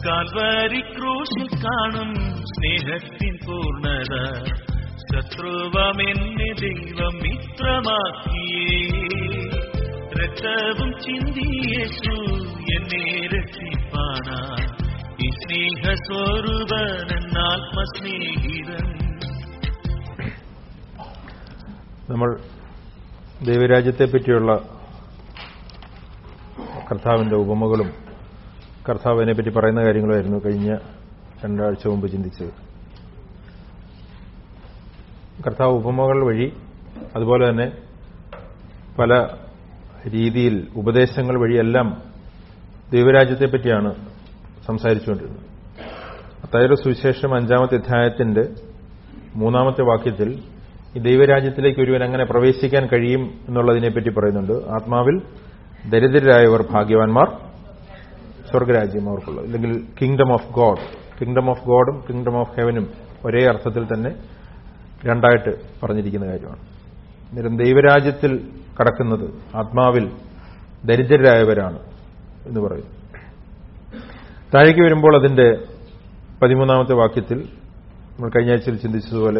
Calvary ക്രൂശിൽ കാണും സ്നേഹത്തിൻ പൂർണ്ണത ശത്രുവമെന്നെ ദൈവം മിത്രമാക്കിയേ രക്തവും ചിന്തിയേശു എന്നെ രക്ഷിപ്പാനാ ഈ സ്നേഹസ്വരൂപൻ ആത്മസ്നേഹിതൻ നമ്മൾ ദൈവരാജ്യത്തെ പറ്റിയുള്ള കർത്താവിന്റെ ഉപമകളും കർത്താവിനെ പറ്റി പറയുന്ന കാര്യങ്ങളുമായിരുന്നു കഴിഞ്ഞ രണ്ടാഴ്ച മുമ്പ് ചിന്തിച്ചത് കർത്താവ് ഉപമകൾ വഴി അതുപോലെ തന്നെ പല രീതിയിൽ ഉപദേശങ്ങൾ വഴിയെല്ലാം ദൈവരാജ്യത്തെ പറ്റിയാണ് സംസാരിച്ചുകൊണ്ടിരുന്നത് അത്തായത് സുവിശേഷം അഞ്ചാമത്തെ അധ്യായത്തിന്റെ മൂന്നാമത്തെ വാക്യത്തിൽ ഈ ദൈവരാജ്യത്തിലേക്ക് ഒരുവൻ എങ്ങനെ പ്രവേശിക്കാൻ കഴിയും എന്നുള്ളതിനെപ്പറ്റി പറയുന്നുണ്ട് ആത്മാവിൽ ദരിദ്രരായവർ ഭാഗ്യവാന്മാർ സ്വർഗരാജ്യം അവർക്കുള്ളത് അല്ലെങ്കിൽ kingdom of God kingdom of ഗോഡും കിങ്ഡം ഓഫ് ഹെവനും ഒരേ അർത്ഥത്തിൽ തന്നെ രണ്ടായിട്ട് പറഞ്ഞിരിക്കുന്ന കാര്യമാണ് അന്നേരം ദൈവരാജ്യത്തിൽ കടക്കുന്നത് ആത്മാവിൽ ദരിദ്രരായവരാണ് എന്ന് പറയും താഴേക്ക് വരുമ്പോൾ അതിന്റെ പതിമൂന്നാമത്തെ വാക്യത്തിൽ നമ്മൾ കഴിഞ്ഞ ആഴ്ചയിൽ ചിന്തിച്ചതുപോലെ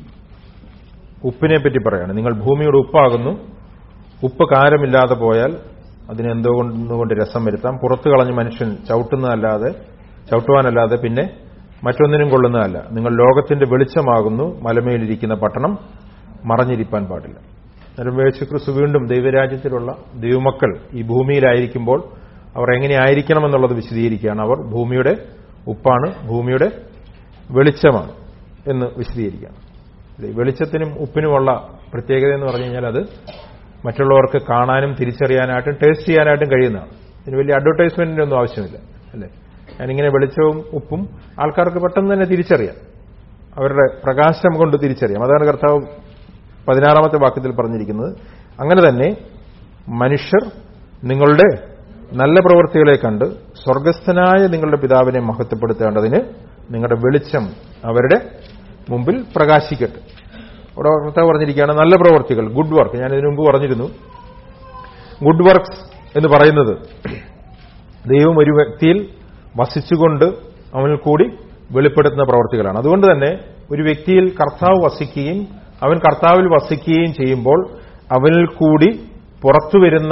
ഉപ്പിനെ പറ്റി പറയാണ് നിങ്ങൾ ഭൂമിയുടെ ഉപ്പാകുന്നു ഉപ്പ് കാരമില്ലാതെ പോയാൽ അതിന് എന്തോ കൊണ്ടുകൊണ്ട് രസം വരുത്താം പുറത്തു കളഞ്ഞ് മനുഷ്യൻ ചവിട്ടുന്നതല്ലാതെ ചവിട്ടുവാനല്ലാതെ പിന്നെ മറ്റൊന്നിനും കൊള്ളുന്നതല്ല നിങ്ങൾ ലോകത്തിന്റെ വെളിച്ചമാകുന്നു മലമേലിരിക്കുന്ന പട്ടണം മറഞ്ഞിരിപ്പാൻ പാടില്ല അന്നേരം യേശുക്രിസ്തു വീണ്ടും ദൈവരാജ്യത്തിലുള്ള ദൈവമക്കൾ ഈ ഭൂമിയിലായിരിക്കുമ്പോൾ അവർ എങ്ങനെയായിരിക്കണം എന്നുള്ളത് വിശദീകരിക്കുകയാണ് അവർ ഭൂമിയുടെ ഉപ്പാണ് ഭൂമിയുടെ വെളിച്ചമാണ് എന്ന് വിശദീകരിക്കുകയാണ് ഈ വെളിച്ചത്തിനും ഉപ്പിനുമുള്ള പ്രത്യേകത എന്ന് പറഞ്ഞു കഴിഞ്ഞാൽ അത് മറ്റുള്ളവർക്ക് കാണാനും തിരിച്ചറിയാനായിട്ടും ടേസ്റ്റ് ചെയ്യാനായിട്ടും കഴിയുന്നതാണ് ഇതിന് വലിയ അഡ്വർടൈസ്മെന്റിന്റെ ഒന്നും ആവശ്യമില്ല അല്ലേ ഞാനിങ്ങനെ വെളിച്ചവും ഉപ്പും ആൾക്കാർക്ക് പെട്ടെന്ന് തന്നെ തിരിച്ചറിയാം അവരുടെ പ്രകാശം കൊണ്ട് തിരിച്ചറിയാം അതാണ് കർത്താവ് പതിനാറാമത്തെ വാക്യത്തിൽ പറഞ്ഞിരിക്കുന്നത് അങ്ങനെ തന്നെ മനുഷ്യർ നിങ്ങളുടെ നല്ല പ്രവൃത്തികളെ കണ്ട് സ്വർഗസ്ഥനായ നിങ്ങളുടെ പിതാവിനെ മഹത്വപ്പെടുത്തേണ്ടതിന് നിങ്ങളുടെ വെളിച്ചം അവരുടെ മുമ്പിൽ പ്രകാശിക്കട്ടെ അവിടെ കർത്താവ് പറഞ്ഞിരിക്കുകയാണ് നല്ല പ്രവർത്തികൾ ഗുഡ് വർക്ക് ഞാൻ ഇതിനു മുമ്പ് പറഞ്ഞിരുന്നു ഗുഡ് വർക്ക്സ് എന്ന് പറയുന്നത് ദൈവം ഒരു വ്യക്തിയിൽ വസിച്ചുകൊണ്ട് അവനിൽ കൂടി വെളിപ്പെടുത്തുന്ന പ്രവർത്തികളാണ് അതുകൊണ്ട് തന്നെ ഒരു വ്യക്തിയിൽ കർത്താവ് വസിക്കുകയും അവൻ കർത്താവിൽ വസിക്കുകയും ചെയ്യുമ്പോൾ അവനിൽ കൂടി പുറത്തു വരുന്ന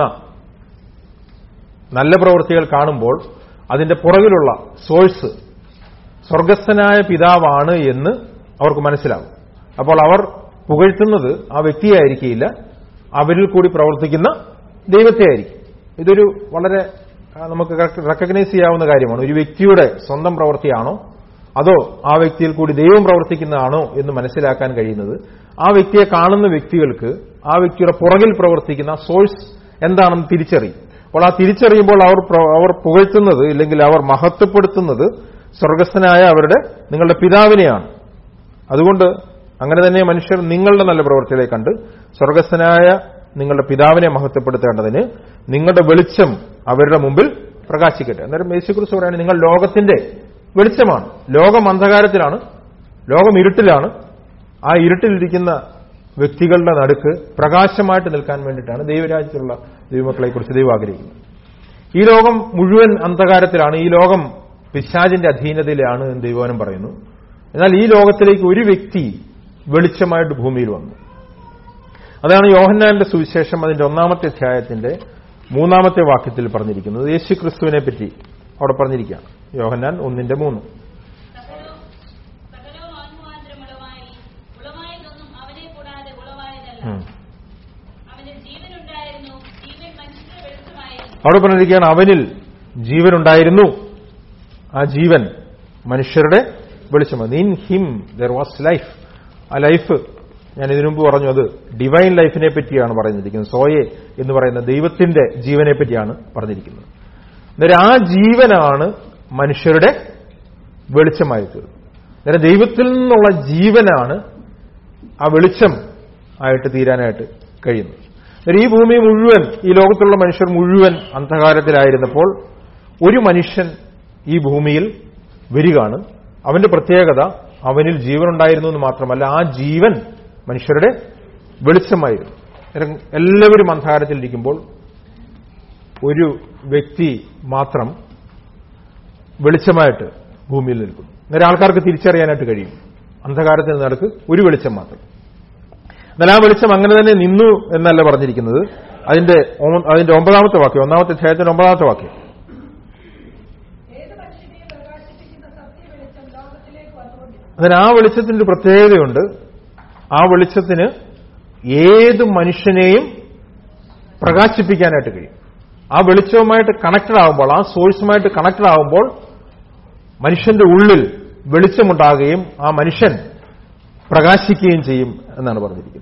നല്ല പ്രവൃത്തികൾ കാണുമ്പോൾ അതിന്റെ പുറകിലുള്ള സോഴ്സ് സ്വർഗസ്ഥനായ പിതാവാണ് എന്ന് അവർക്ക് മനസ്സിലാവും അപ്പോൾ അവർ പുകഴ്ത്തുന്നത് ആ വ്യക്തിയായിരിക്കില്ല അവരിൽ കൂടി പ്രവർത്തിക്കുന്ന ദൈവത്തെ ആയിരിക്കും ഇതൊരു വളരെ ആ, നമുക്ക് റെക്കഗ്നൈസ് ചെയ്യാവുന്ന കാര്യമാണ് ഒരു വ്യക്തിയുടെ സ്വന്തം പ്രവൃത്തിയാണോ അതോ ആ വ്യക്തിയിൽ കൂടി ദൈവം പ്രവർത്തിക്കുന്നതാണോ എന്ന് മനസ്സിലാക്കാൻ കഴിയുന്നത് ആ വ്യക്തിയെ കാണുന്ന വ്യക്തികൾക്ക് ആ വ്യക്തിയുടെ പുറകിൽ പ്രവർത്തിക്കുന്ന സോഴ്സ് എന്താണെന്ന് തിരിച്ചറിയും അപ്പോൾ ആ തിരിച്ചറിയുമ്പോൾ അവർ പ്ര- അവർ പുകഴ്ത്തുന്നത് ഇല്ലെങ്കിൽ അവർ മഹത്വപ്പെടുത്തുന്നത് സ്വർഗസ്ഥനായ അവരുടെ നിങ്ങളുടെ പിതാവിനെയാണ് അതുകൊണ്ട് അങ്ങനെ തന്നെ മനുഷ്യർ നിങ്ങളുടെ നല്ല പ്രവൃത്തികളെ കണ്ട് സ്വർഗസ്ഥനായ നിങ്ങളുടെ പിതാവിനെ മഹത്വപ്പെടുത്തേണ്ടതിന് നിങ്ങളുടെ വെളിച്ചം അവരുടെ മുമ്പിൽ പ്രകാശിക്കട്ടെ അന്നേരം യേശുക്രിസ്തു പറയുന്നത് നിങ്ങൾ ലോകത്തിന്റെ വെളിച്ചമാണ് ലോകം അന്ധകാരത്തിലാണ് ലോകം ഇരുട്ടിലാണ് ആ ഇരുട്ടിലിരിക്കുന്ന വ്യക്തികളുടെ നടുക്ക് പ്രകാശമായിട്ട് നിൽക്കാൻ വേണ്ടിയിട്ടാണ് ദൈവരാജ്യത്തിലുള്ള ദൈവമക്കളെ കുറിച്ച് ദൈവം ആഗ്രഹിക്കുന്നത് ഈ ലോകം മുഴുവൻ അന്ധകാരത്തിലാണ് ഈ ലോകം പിശാചിന്റെ അധീനതയിലാണ് എന്ന് ദൈവവനം പറയുന്നു എന്നാൽ ഈ ലോകത്തിലേക്ക് ഒരു വ്യക്തി വെളിച്ചമായിട്ട് ഭൂമിയിൽ വന്നു അതാണ് യോഹന്നാന്റെ സുവിശേഷം അതിന്റെ ഒന്നാമത്തെ അധ്യായത്തിന്റെ മൂന്നാമത്തെ വാക്യത്തിൽ പറഞ്ഞിരിക്കുന്നത് യേശു ക്രിസ്തുവിനെ പറ്റി അവിടെ പറഞ്ഞിരിക്കുകയാണ് യോഹന്നാൻ ഒന്നിന്റെ മൂന്ന് സകലവും സകലവും ആത്മാന്തരം ഉളവായി ഉളവായതൊന്നും അവനെ കൂടാതെ ഉളവായതല്ല ഉം. അവന് ജീവനുണ്ടായിരുന്നു ജീവൻ മനുഷ്യരുടെ വെളിച്ചമായിരുന്നു അവിടെ പറഞ്ഞിരിക്കുകയാണ് അവനിൽ ജീവനുണ്ടായിരുന്നു ആ ജീവൻ മനുഷ്യരുടെ വെളിച്ചമാണ് in him there was life ആ ലൈഫ് ഞാൻ ഇതിനു മുമ്പ് പറഞ്ഞു അത് ഡിവൈൻ ലൈഫിനെ പറ്റിയാണ് പറഞ്ഞിരിക്കുന്നത് സോയെ എന്ന് പറയുന്ന ദൈവത്തിന്റെ ജീവനെ പറ്റിയാണ് പറഞ്ഞിരിക്കുന്നത് അന്നേരം ആ ജീവനാണ് മനുഷ്യരുടെ വെളിച്ചമായി തീർന്നത് അന്നേരം ദൈവത്തിൽ നിന്നുള്ള ജീവനാണ് ആ വെളിച്ചം ആയിട്ട് തീരാനായിട്ട് കഴിയുന്നത് അന്നേരം ഈ ഭൂമി മുഴുവൻ ഈ ലോകത്തുള്ള മനുഷ്യർ മുഴുവൻ അന്ധകാരത്തിലായിരുന്നപ്പോൾ ഒരു മനുഷ്യൻ ഈ ഭൂമിയിൽ വരികയാണ് അവന്റെ പ്രത്യേകത അവനിൽ ജീവനുണ്ടായിരുന്നു എന്ന് മാത്രമല്ല ആ ജീവൻ മനുഷ്യരുടെ വെളിച്ചമായിരുന്നു അന്നേരം എല്ലാവരും അന്ധകാരത്തിലിരിക്കുമ്പോൾ ഒരു വ്യക്തി മാത്രം വെളിച്ചമായിട്ട് ഭൂമിയിൽ നിൽക്കുന്നു അന്നേരം ആൾക്കാർക്ക് തിരിച്ചറിയാനായിട്ട് കഴിയും അന്ധകാരത്തിന് നടക്ക് ഒരു വെളിച്ചം മാത്രം എന്നാൽ ആ വെളിച്ചം അങ്ങനെ തന്നെ നിന്നു എന്നല്ല പറഞ്ഞിരിക്കുന്നത് അതിന്റെ ഒ- അതിന്റെ ഒമ്പതാമത്തെ വാക്യം ഒന്നാമത്തെ അധ്യായത്തിന്റെ ഒമ്പതാമത്തെ വാക്യം ഏത് മനുഷ്യനെയും പ്രകാശിപ്പിക്കുന്ന സത്യവെളിച്ചം ലോകത്തിലേക്ക് വന്നുകൊണ്ടിരുന്നു അതിന് ആ വെളിച്ചത്തിന്റെ ഒരു പ്രത്യേകതയുണ്ട് ആ വെളിച്ചത്തിന് ഏത് മനുഷ്യനെയും പ്രകാശിപ്പിക്കാനായിട്ട് കഴിയും ആ വെളിച്ചവുമായിട്ട് കണക്റ്റഡ് ആകുമ്പോൾ ആ സോഴ്സുമായിട്ട് കണക്റ്റഡ് ആകുമ്പോൾ മനുഷ്യന്റെ ഉള്ളിൽ വെളിച്ചമുണ്ടാകുകയും ആ മനുഷ്യൻ പ്രകാശിക്കുകയും ചെയ്യും എന്നാണ് പറഞ്ഞിരിക്കുന്നത്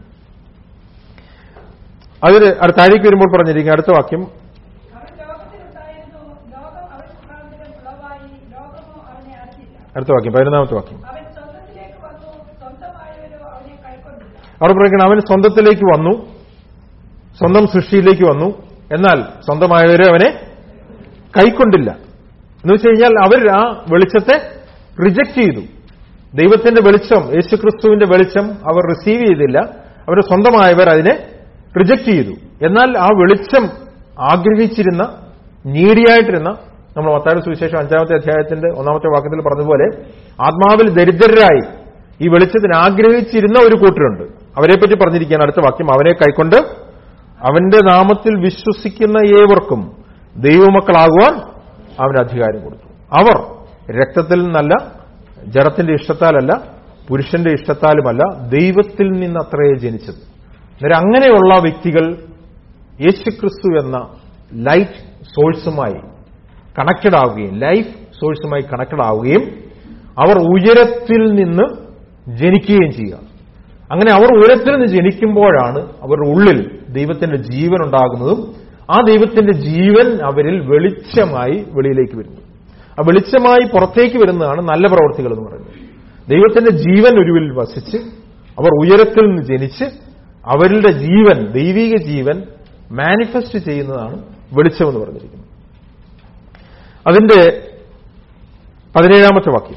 അതിന് അടുത്ത താഴേക്ക് വരുമ്പോൾ പറഞ്ഞിരിക്കുന്ന അടുത്ത വാക്യം അവൻ ലോകത്തിലുണ്ടായിരുന്നു ലോകം അവൻ മുഖാന്തരം ഉളവായി ലോകമോ അവനെ അറിഞ്ഞില്ല അടുത്ത വാക്യം പതിനൊന്നാമത്തെ വാക്യം അവൻ സ്വന്തത്തിലേക്ക് വന്നു സ്വന്തമായവരോ അവനെ കൈക്കൊണ്ടില്ല അവിടെ പറയുന്നത് അവൻ സ്വന്തത്തിലേക്ക് വന്നു സ്വന്തം സൃഷ്ടിയിലേക്ക് വന്നു എന്നാൽ സ്വന്തമായവരെ അവനെ കൈക്കൊണ്ടില്ല എന്ന് വെച്ച് കഴിഞ്ഞാൽ അവർ ആ വെളിച്ചത്തെ റിജക്ട് ചെയ്തു ദൈവത്തിന്റെ വെളിച്ചം യേശുക്രിസ്തുവിന്റെ വെളിച്ചം അവർ റിസീവ് ചെയ്തില്ല അവരുടെ സ്വന്തമായവർ അതിനെ റിജക്ട് ചെയ്തു എന്നാൽ ആ വെളിച്ചം ആഗ്രഹിച്ചിരുന്ന നീടിയായിട്ടിരുന്ന നമ്മൾ മത്തായുടെ സുവിശേഷം അഞ്ചാമത്തെ അധ്യായത്തിന്റെ ഒന്നാമത്തെ വാക്യത്തിൽ പറഞ്ഞതുപോലെ ആത്മാവിൽ ദരിദ്രരായി ഈ വെളിച്ചത്തിന് ആഗ്രഹിച്ചിരുന്ന ഒരു കൂട്ടരുണ്ട് അവരെപ്പറ്റി പറഞ്ഞിരിക്കുകയാണ് അടുത്ത വാക്യം അവനെ കൈക്കൊണ്ട് അവന്റെ നാമത്തിൽ വിശ്വസിക്കുന്ന ഏവർക്കും ദൈവമക്കളാകുവാൻ അവന് അധികാരം കൊടുത്തു അവർ രക്തത്തിൽ നിന്നല്ല ജഡത്തിന്റെ ഇഷ്ടത്താലല്ല പുരുഷന്റെ ഇഷ്ടത്താലുമല്ല ദൈവത്തിൽ നിന്ന് അത്രയേ ജനിച്ചത് അന്നേരം അങ്ങനെയുള്ള വ്യക്തികൾ യേശുക്രിസ്തു എന്ന ലൈറ്റ് സോഴ്സുമായി കണക്റ്റഡ് ആവുകയും ലൈഫ് സോഴ്സുമായി കണക്റ്റഡ് ആവുകയും അവർ ഉയരത്തിൽ നിന്ന് ജനിക്കുകയും ചെയ്യുക അങ്ങനെ അവർ ഉയരത്തിൽ നിന്ന് ജനിക്കുമ്പോഴാണ് അവരുടെ ഉള്ളിൽ ദൈവത്തിന്റെ ജീവൻ ഉണ്ടാകുന്നതും ആ ദൈവത്തിന്റെ ജീവൻ അവരിൽ വെളിച്ചമായി വെളിയിലേക്ക് വരുന്നു ആ വെളിച്ചമായി പുറത്തേക്ക് വരുന്നതാണ് നല്ല പ്രവർത്തികൾ എന്ന് പറയുന്നത് ദൈവത്തിന്റെ ജീവൻ ഒരുവിൽ വസിച്ച് അവർ ഉയരത്തിൽ നിന്ന് ജനിച്ച് അവരുടെ ജീവൻ ദൈവിക ജീവൻ മാനിഫെസ്റ്റ് ചെയ്യുന്നതാണ് വെളിച്ചമെന്ന് പറഞ്ഞിരിക്കുന്നത് അതിന്റെ പതിനേഴാമത്തെ വാക്യം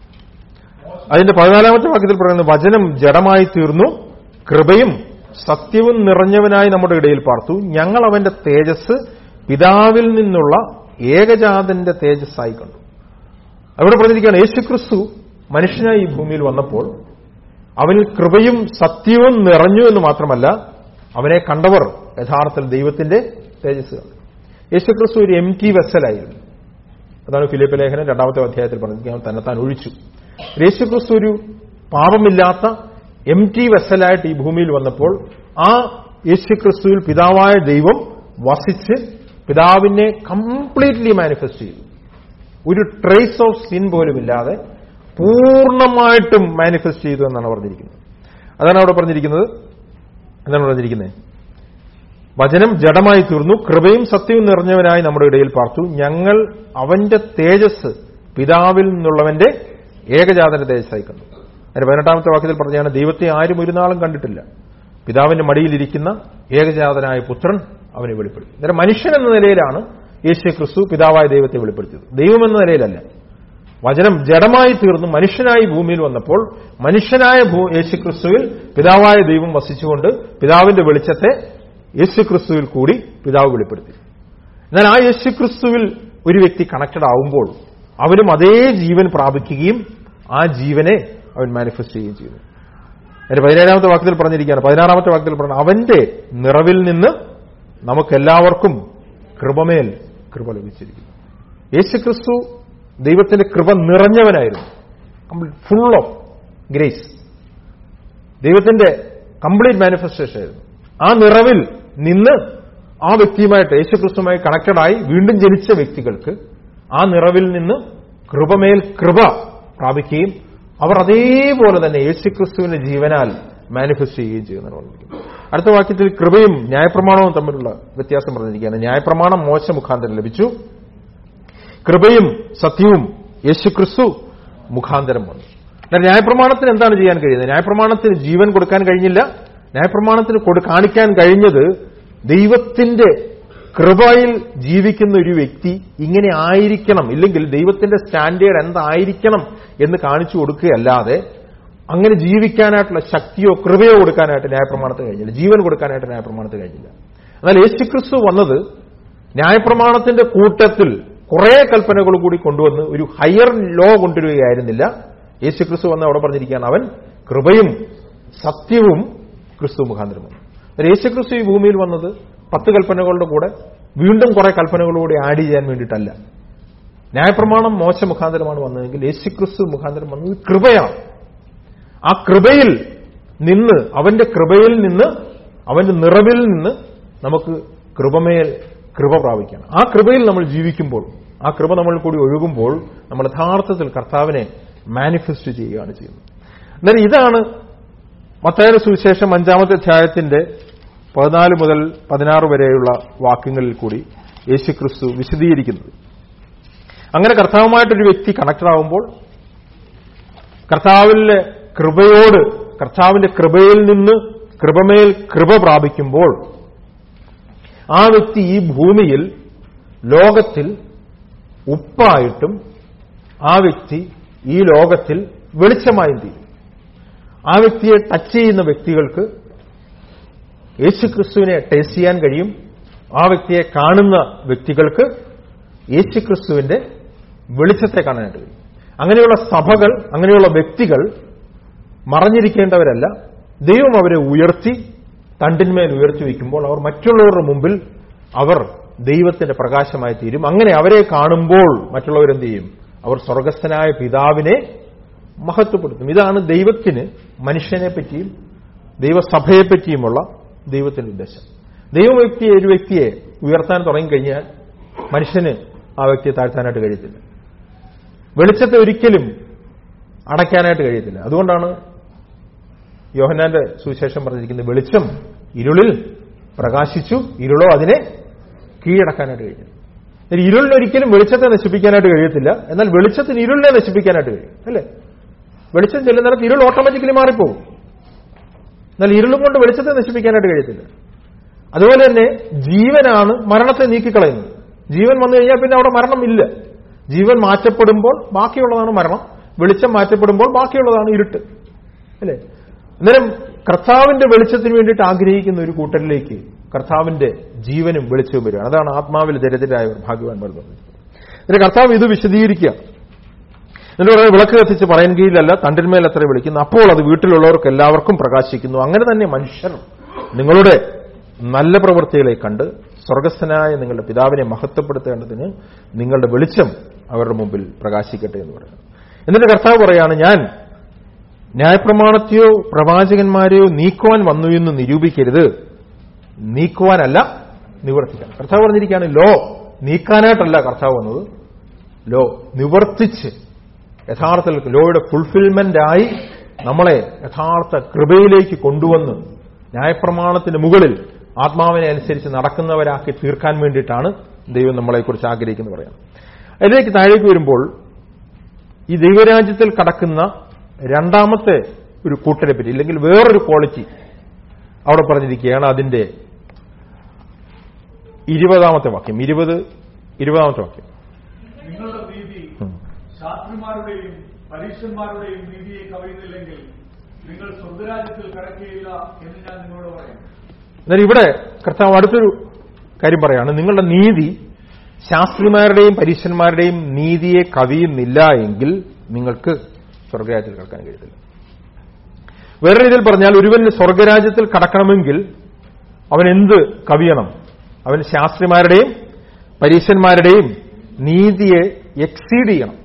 അതിന്റെ പതിനാലാമത്തെ വാക്യത്തിൽ പറയുന്നത് വചനം ജഡമായി തീർന്നു കൃപയും സത്യവും നിറഞ്ഞവനായി നമ്മുടെ ഇടയിൽ പാർത്തു ഞങ്ങൾ അവന്റെ തേജസ് പിതാവിൽ നിന്നുള്ള ഏകജാതന്റെ തേജസ്സായി കണ്ടു അവിടെ പറഞ്ഞിരിക്കുകയാണ് യേശുക്രിസ്തു മനുഷ്യനായി ഈ ഭൂമിയിൽ വന്നപ്പോൾ അവനിൽ കൃപയും സത്യവും നിറഞ്ഞു എന്ന് മാത്രമല്ല അവനെ കണ്ടവർ യഥാർത്ഥത്തിൽ ദൈവത്തിന്റെ തേജസ് കണ്ടു യേശുക്രിസ്തു ഒരു എം ടി വെസലായിരുന്നു അതാണ് ഫിലിപ്പ് ലേഖനം രണ്ടാമത്തെ അധ്യായത്തിൽ പറഞ്ഞിരിക്കുന്നത് അവൻ തന്നെത്താൻ ഒഴിച്ചു യേശുക്രിസ്തു ഒരു പാപമില്ലാത്ത എം ടി വെസലായിട്ട് ഈ ഭൂമിയിൽ വന്നപ്പോൾ ആ യേശുക്രിസ്തുവിൽ പിതാവായ ദൈവം വസിച്ച് പിതാവിനെ കംപ്ലീറ്റ്ലി മാനിഫെസ്റ്റ് ചെയ്തു ഒരു ട്രേസ് ഓഫ് സിൻ പോലും ഇല്ലാതെ പൂർണ്ണമായിട്ടും മാനിഫെസ്റ്റ് ചെയ്തു എന്നാണ് പറഞ്ഞിരിക്കുന്നത് അതാണ് അവിടെ പറഞ്ഞിരിക്കുന്നത് എന്താണ് പറഞ്ഞിരിക്കുന്നത് വചനം ജഡമായി തീർന്നു കൃപയും സത്യവും നിറഞ്ഞവനായി നമ്മുടെ ഇടയിൽ പാർത്തു ഞങ്ങൾ അവന്റെ തേജസ് പിതാവിൽ നിന്നുള്ളവന്റെ ഏകജാതന്റെ തേജസ്സായി കണ്ടു അതിന്റെ പതിനെട്ടാമത്തെ വാക്യത്തിൽ പറഞ്ഞാണ് ദൈവത്തെ ആരും ഒരു നാളും കണ്ടിട്ടില്ല പിതാവിന്റെ മടിയിലിരിക്കുന്ന ഏകജാതനായ പുത്രൻ അവനെ വെളിപ്പെടുത്തി അന്നേരം മനുഷ്യൻ എന്ന നിലയിലാണ് യേശു ക്രിസ്തു പിതാവായ ദൈവത്തെ വെളിപ്പെടുത്തിയത് ദൈവം എന്ന നിലയിലല്ല വചനം ജഡമായി തീർന്ന് മനുഷ്യനായി ഭൂമിയിൽ വന്നപ്പോൾ മനുഷ്യനായ ഭൂ- യേശുക്രിസ്തുവിൽ പിതാവായ ദൈവം വസിച്ചുകൊണ്ട് പിതാവിന്റെ വെളിച്ചത്തെ യേശുക്രിസ്തുവിൽ കൂടി പിതാവ് വെളിപ്പെടുത്തി എന്നാൽ ആ യേശുക്രിസ്തുവിൽ ഒരു വ്യക്തി കണക്റ്റഡ് ആവുമ്പോൾ അവനും അതേ ജീവൻ പ്രാപിക്കുകയും ആ ജീവനെ അവൻ മാനിഫെസ്റ്റ് ചെയ്യുകയും ചെയ്യുന്നു അതിന്റെ പതിനേഴാമത്തെ വാക്യത്തിൽ പറഞ്ഞിരിക്കുകയാണ് പതിനാറാമത്തെ വാക്യത്തിൽ പറഞ്ഞു അവന്റെ നിറവിൽ നിന്ന് നമുക്കെല്ലാവർക്കും കൃപമേൽ കൃപ ലഭിച്ചിരിക്കുന്നു യേശുക്രിസ്തു ദൈവത്തിന്റെ കൃപ നിറഞ്ഞവനായിരുന്നു ഫുൾ ഓഫ് ഗ്രേസ് ദൈവത്തിന്റെ കംപ്ലീറ്റ് മാനിഫെസ്റ്റേഷൻ ആയിരുന്നു ആ നിറവിൽ നിന്ന് ആ വ്യക്തിയുമായിട്ട് യേശുക്രിസ്തുമായി കണക്റ്റഡായി വീണ്ടും ജനിച്ച വ്യക്തികൾക്ക് ആ നിറവിൽ നിന്ന് കൃപമേൽ കൃപ പ്രാപിക്കുകയും അവർ അതേപോലെ തന്നെ യേശുക്രിസ്തുവിന്റെ ജീവനാൽ മാനിഫെസ്റ്റ് ചെയ്യുകയും ചെയ്യുന്നതാണ് പറഞ്ഞിരിക്കുന്നത് അടുത്ത വാക്യത്തിൽ കൃപയും ന്യായപ്രമാണവും തമ്മിലുള്ള വ്യത്യാസം പറഞ്ഞിരിക്കുകയാണ് ന്യായപ്രമാണം മോശ മുഖാന്തരം ലഭിച്ചു കൃപയും സത്യവും യേശുക്രിസ്തു മുഖാന്തരം വന്നു എന്നാൽ ന്യായപ്രമാണത്തിന് എന്താണ് ചെയ്യാൻ കഴിയുന്നത് ന്യായപ്രമാണത്തിന് ജീവൻ കൊടുക്കാൻ കഴിഞ്ഞില്ല ന്യായപ്രമാണത്തിന് കൊടു- കാണിക്കാൻ കഴിഞ്ഞത് ദൈവത്തിന്റെ കൃപയിൽ ജീവിക്കുന്ന ഒരു വ്യക്തി ഇങ്ങനെ ആയിരിക്കണം ഇല്ലെങ്കിൽ ദൈവത്തിന്റെ സ്റ്റാൻഡേർഡ് എന്തായിരിക്കണം എന്ന് കാണിച്ചു കൊടുക്കുകയല്ലാതെ അങ്ങനെ ജീവിക്കാനായിട്ടുള്ള ശക്തിയോ കൃപയോ കൊടുക്കാനായിട്ട് ന്യായപ്രമാണത്തിന് കഴിഞ്ഞില്ല ജീവൻ കൊടുക്കാനായിട്ട് ന്യായപ്രമാണത്തിന് കഴിഞ്ഞില്ല എന്നാൽ യേശുക്രിസ്തു വന്നത് ന്യായപ്രമാണത്തിന്റെ കൂട്ടത്തിൽ കുറെ കൽപ്പനകൾ കൂടി കൊണ്ടുവന്ന് ഒരു ഹയർ ലോ കൊണ്ടുവരികയായിരുന്നില്ല യേശു ക്രിസ്തു വന്ന് അവിടെ പറഞ്ഞിരിക്കുകയാണ് അവൻ കൃപയും സത്യവും ക്രിസ്തു മുഖാന്തരം വന്നു അന്നേരം യേശു ക്രിസ്തു ഈ ഭൂമിയിൽ വന്നത് പത്ത് കൽപ്പനകളുടെ കൂടെ വീണ്ടും കുറെ കൽപ്പനകളൂടെ ആഡ് ചെയ്യാൻ വേണ്ടിയിട്ടല്ല ന്യായപ്രമാണം മോശ മുഖാന്തരമാണ് വന്നതെങ്കിൽ യേശു ക്രിസ്തു മുഖാന്തരം വന്നത് കൃപയാണ് ആ കൃപയിൽ നിന്ന് അവന്റെ കൃപയിൽ നിന്ന് അവന്റെ നിറവിൽ നിന്ന് നമുക്ക് കൃപമേൽ കൃപ പ്രാപിക്കണം ആ കൃപയിൽ നമ്മൾ ജീവിക്കുമ്പോൾ ആ കൃപ നമ്മൾ കൂടി ഒഴുകുമ്പോൾ നമ്മൾ യഥാർത്ഥത്തിൽ കർത്താവിനെ മാനിഫെസ്റ്റ് ചെയ്യുകയാണ് ചെയ്യുന്നത് എന്നാൽ ഇതാണ് മത്തായ സുവിശേഷം അഞ്ചാമത്തെ അധ്യായത്തിന്റെ പതിനാല് മുതൽ പതിനാറ് വരെയുള്ള വാക്യങ്ങളിൽ കൂടി യേശുക്രിസ്തു വിശദീകരിക്കുന്നത് അങ്ങനെ കർത്താവുമായിട്ടൊരു വ്യക്തി കണക്റ്റഡ് ആവുമ്പോൾ കർത്താവിലെ കൃപയോട് കർത്താവിന്റെ കൃപയിൽ നിന്ന് കൃപമേൽ കൃപ പ്രാപിക്കുമ്പോൾ ആ വ്യക്തി ഈ ഭൂമിയിൽ ലോകത്തിൽ ഉപ്പായിട്ടും ആ വ്യക്തി ഈ ലോകത്തിൽ വെളിച്ചമായും തീരും ആ വ്യക്തിയെ ടച്ച് ചെയ്യുന്ന വ്യക്തികൾക്ക് യേശുക്രിസ്തുവിനെ ടേസ്റ്റ് ചെയ്യാൻ കഴിയും ആ വ്യക്തിയെ കാണുന്ന വ്യക്തികൾക്ക് യേശുക്രിസ്തുവിന്റെ വെളിച്ചത്തെ കാണാനായിട്ട് കഴിയും അങ്ങനെയുള്ള സഭകൾ അങ്ങനെയുള്ള വ്യക്തികൾ മറഞ്ഞിരിക്കേണ്ടവരല്ല ദൈവം അവരെ ഉയർത്തി തണ്ടിന്മേൽ ഉയർത്തി വയ്ക്കുമ്പോൾ അവർ മറ്റുള്ളവരുടെ മുമ്പിൽ അവർ ദൈവത്തിന്റെ പ്രകാശമായി തീരും അങ്ങനെ അവരെ കാണുമ്പോൾ മറ്റുള്ളവരെന്ത് ചെയ്യും അവർ സ്വർഗസ്ഥനായ പിതാവിനെ മഹത്വപ്പെടുത്തും ഇതാണ് ദൈവത്തിന് മനുഷ്യനെ പറ്റിയും ദൈവസഭയെ പറ്റിയുമുള്ള ദൈവത്തിന്റെ ഉദ്ദേശം ദൈവ വ്യക്തിയെ ഒരു വ്യക്തിയെ ഉയർത്താൻ തുടങ്ങിക്കഴിഞ്ഞാൽ മനുഷ്യന് ആ വ്യക്തിയെ താഴ്ത്താനായിട്ട് കഴിയത്തില്ല വെളിച്ചത്തെ ഒരിക്കലും അടയ്ക്കാനായിട്ട് കഴിയത്തില്ല അതുകൊണ്ടാണ് യോഹന്നാന്റെ സുവിശേഷം പറഞ്ഞിരിക്കുന്നത് വെളിച്ചം ഇരുളിൽ പ്രകാശിച്ചു ഇരുളോ അതിനെ കീഴടക്കാനായിട്ട് കഴിഞ്ഞു ഇരുളിന് ഒരിക്കലും വെളിച്ചത്തെ നശിപ്പിക്കാനായിട്ട് കഴിയത്തില്ല എന്നാൽ വെളിച്ചത്തിന് ഇരുളിനെ നശിപ്പിക്കാനായിട്ട് കഴിയും അല്ലേ വെളിച്ചം ചെല്ലുന്നിടത്ത് ഇരുൾ ഓട്ടോമാറ്റിക്കലി മാറിപ്പോകും എന്നാൽ ഇരുളും കൊണ്ട് വെളിച്ചത്തെ നശിപ്പിക്കാനായിട്ട് കഴിയത്തില്ല അതുപോലെ തന്നെ ജീവനാണ് മരണത്തെ നീക്കിക്കളയുന്നത് ജീവൻ വന്നു കഴിഞ്ഞാൽ പിന്നെ അവിടെ മരണമില്ല ജീവൻ മാറ്റപ്പെടുമ്പോൾ ബാക്കിയുള്ളതാണ് മരണം വെളിച്ചം മാറ്റപ്പെടുമ്പോൾ ബാക്കിയുള്ളതാണ് ഇരുട്ട് അല്ലേ അന്നേരം കർത്താവിന്റെ വെളിച്ചത്തിന് വേണ്ടിയിട്ട് ആഗ്രഹിക്കുന്ന ഒരു കൂട്ടരിലേക്ക് കർത്താവിന്റെ ജീവനും വെളിച്ചവും വരികയാണ് അതാണ് ആത്മാവിൽ ദരിദ്രരായവർ ഭാഗ്യവാന്മാർ പറഞ്ഞത് എന്നിട്ട് കർത്താവ് ഇത് വിശദീകരിക്കുക എന്നിട്ട് പറയുന്നത് വിളക്ക് കത്തിച്ച് പറയാൻ കീഴിലല്ല തണ്ടിന്മേൽ എത്ര വിളിക്കുന്നു അപ്പോൾ അത് വീട്ടിലുള്ളവർക്ക് എല്ലാവർക്കും പ്രകാശിക്കുന്നു അങ്ങനെ തന്നെ മനുഷ്യർ നിങ്ങളുടെ നല്ല പ്രവൃത്തികളെ കണ്ട് സ്വർഗസ്ഥനായ നിങ്ങളുടെ പിതാവിനെ മഹത്വപ്പെടുത്തേണ്ടതിന് നിങ്ങളുടെ വെളിച്ചം അവരുടെ മുമ്പിൽ പ്രകാശിക്കട്ടെ എന്ന് പറയുന്നു എന്നിട്ട് കർത്താവ് പറയാണ് ഞാൻ ന്യായപ്രമാണത്തെയോ പ്രവാചകന്മാരെയോ നീക്കുവാൻ വന്നു എന്ന് നിരൂപിക്കരുത് നീക്കുവാനല്ല നിവർത്തിക്കാൻ കർത്താവ് പറഞ്ഞിരിക്കുകയാണ് ലോ നീക്കാനായിട്ടല്ല കർത്താവ് വന്നത് ലോ നിവർത്തിച്ച് യഥാർത്ഥത്തിൽ ലോയുടെ ഫുൾഫിൽമെന്റ് ആയി നമ്മളെ യഥാർത്ഥ കൃപയിലേക്ക് കൊണ്ടുവന്ന് ന്യായപ്രമാണത്തിന് മുകളിൽ ആത്മാവിനെ അനുസരിച്ച് നടക്കുന്നവരാക്കി തീർക്കാൻ വേണ്ടിയിട്ടാണ് ദൈവം നമ്മളെക്കുറിച്ച് ആഗ്രഹിക്കുന്നു പറയാം അതിലേക്ക് താഴേക്ക് വരുമ്പോൾ ഈ ദൈവരാജ്യത്തിൽ കടക്കുന്ന രണ്ടാമത്തെ ഒരു കൂട്ടരെ പറ്റി ഇല്ലെങ്കിൽ വേറൊരു ക്വാളിറ്റി അവിടെ പറഞ്ഞിരിക്കുകയാണ് അതിന്റെ ഇരുപതാമത്തെ വാക്യം ഇരുപത് ഇരുപതാമത്തെ വാക്യം നിങ്ങളുടെ നീതി ഉം. ശാസ്ത്രിമാരുടെയും പരീക്ഷന്മാരുടെയും നീതിയെ കവിയുന്നില്ലെങ്കിൽ നിങ്ങൾ സ്വർഗരാജ്യത്തിൽ കടക്കുകയില്ല എന്ന് ഞാൻ നിങ്ങളോട് പറയാം എന്നാൽ ഇവിടെ കർത്താവ് അടുത്തൊരു കാര്യം പറയാണ് നിങ്ങളുടെ നീതി ശാസ്ത്രിമാരുടെയും പരീക്ഷന്മാരുടെയും നീതിയെ കവിയുന്നില്ല എങ്കിൽ നിങ്ങൾക്ക് സ്വർഗരാജ്യത്തിൽ കടക്കാൻ കഴിയത്തില്ല വേറെ രീതിയിൽ പറഞ്ഞാൽ ഒരുവന് സ്വർഗരാജ്യത്തിൽ കടക്കണമെങ്കിൽ അവൻ എന്ത് കവിയണം അവൻ ശാസ്ത്രിമാരുടെയും പരീക്ഷന്മാരുടെയും നീതിയെ എക്സീഡ് ചെയ്യണം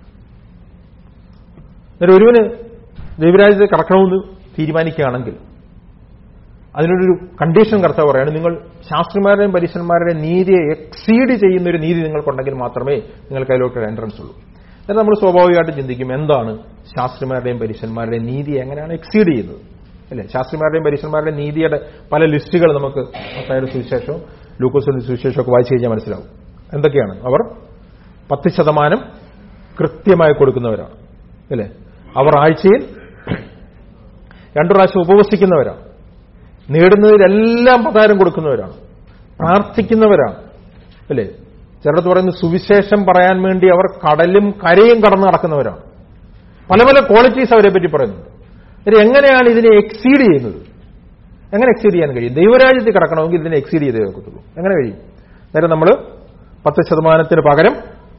എന്നിട്ട് ഒരുവന് ദൈവരാജ്യത്തിൽ കടക്കണമെന്ന് തീരുമാനിക്കുകയാണെങ്കിൽ അതിനൊരു കണ്ടീഷൻ കർത്താവ് പറയാണ് നിങ്ങൾ ശാസ്ത്രിമാരുടെയും പരീക്ഷന്മാരുടെയും നീതിയെ എക്സീഡ് ചെയ്യുന്ന ഒരു നീതി നിങ്ങൾക്കുണ്ടെങ്കിൽ മാത്രമേ നിങ്ങൾക്ക് അതിലോട്ട് എൻട്രൻസ് ഉള്ളൂ എന്നാൽ നമ്മൾ സ്വാഭാവികമായിട്ട് ചിന്തിക്കും എന്താണ് ശാസ്ത്രിമാരുടെയും പരീക്ഷന്മാരുടെയും നീതി എങ്ങനെയാണ് എക്സീഡ് ചെയ്യുന്നത് അല്ലേ ശാസ്ത്രിമാരുടെയും പരീക്ഷന്മാരുടെയും നീതിയുടെ പല ലിസ്റ്റുകൾ നമുക്ക് മത്തായുടെ സുവിശേഷവും ലൂക്കോസിന്റെ സുവിശേഷവും ഒക്കെ വായിച്ചു കഴിഞ്ഞാൽ മനസ്സിലാവും എന്തൊക്കെയാണ് അവർ പത്ത് ശതമാനം കൃത്യമായി കൊടുക്കുന്നവരാണ് അല്ലേ അവർ ആഴ്ചയിൽ രണ്ടു പ്രാവശ്യം ഉപവസിക്കുന്നവരാണ് നേടുന്നതിലെല്ലാം പ്രകാരം കൊടുക്കുന്നവരാണ് പ്രാർത്ഥിക്കുന്നവരാണ് അല്ലേ ചിലടത്ത് പറയുന്നത് സുവിശേഷം പറയാൻ വേണ്ടി അവർ കടലും കരയും കടന്ന് നടക്കുന്നവരാണ് പല പല ക്വാളിറ്റീസ് അവരെ പറ്റി പറയുന്നുണ്ട് ഇത് എങ്ങനെയാണ് ഇതിനെ എക്സീഡ് ചെയ്യുന്നത് എങ്ങനെ എക്സീഡ് ചെയ്യാൻ കഴിയും ദൈവരാജ്യത്തിൽ കിടക്കണമെങ്കിൽ ഇതിനെ എക്സീഡ് ചെയ്തേ ഒക്കത്തുള്ളൂ എങ്ങനെ കഴിയും നേരെ നമ്മൾ പത്ത് ശതമാനത്തിന് പകരം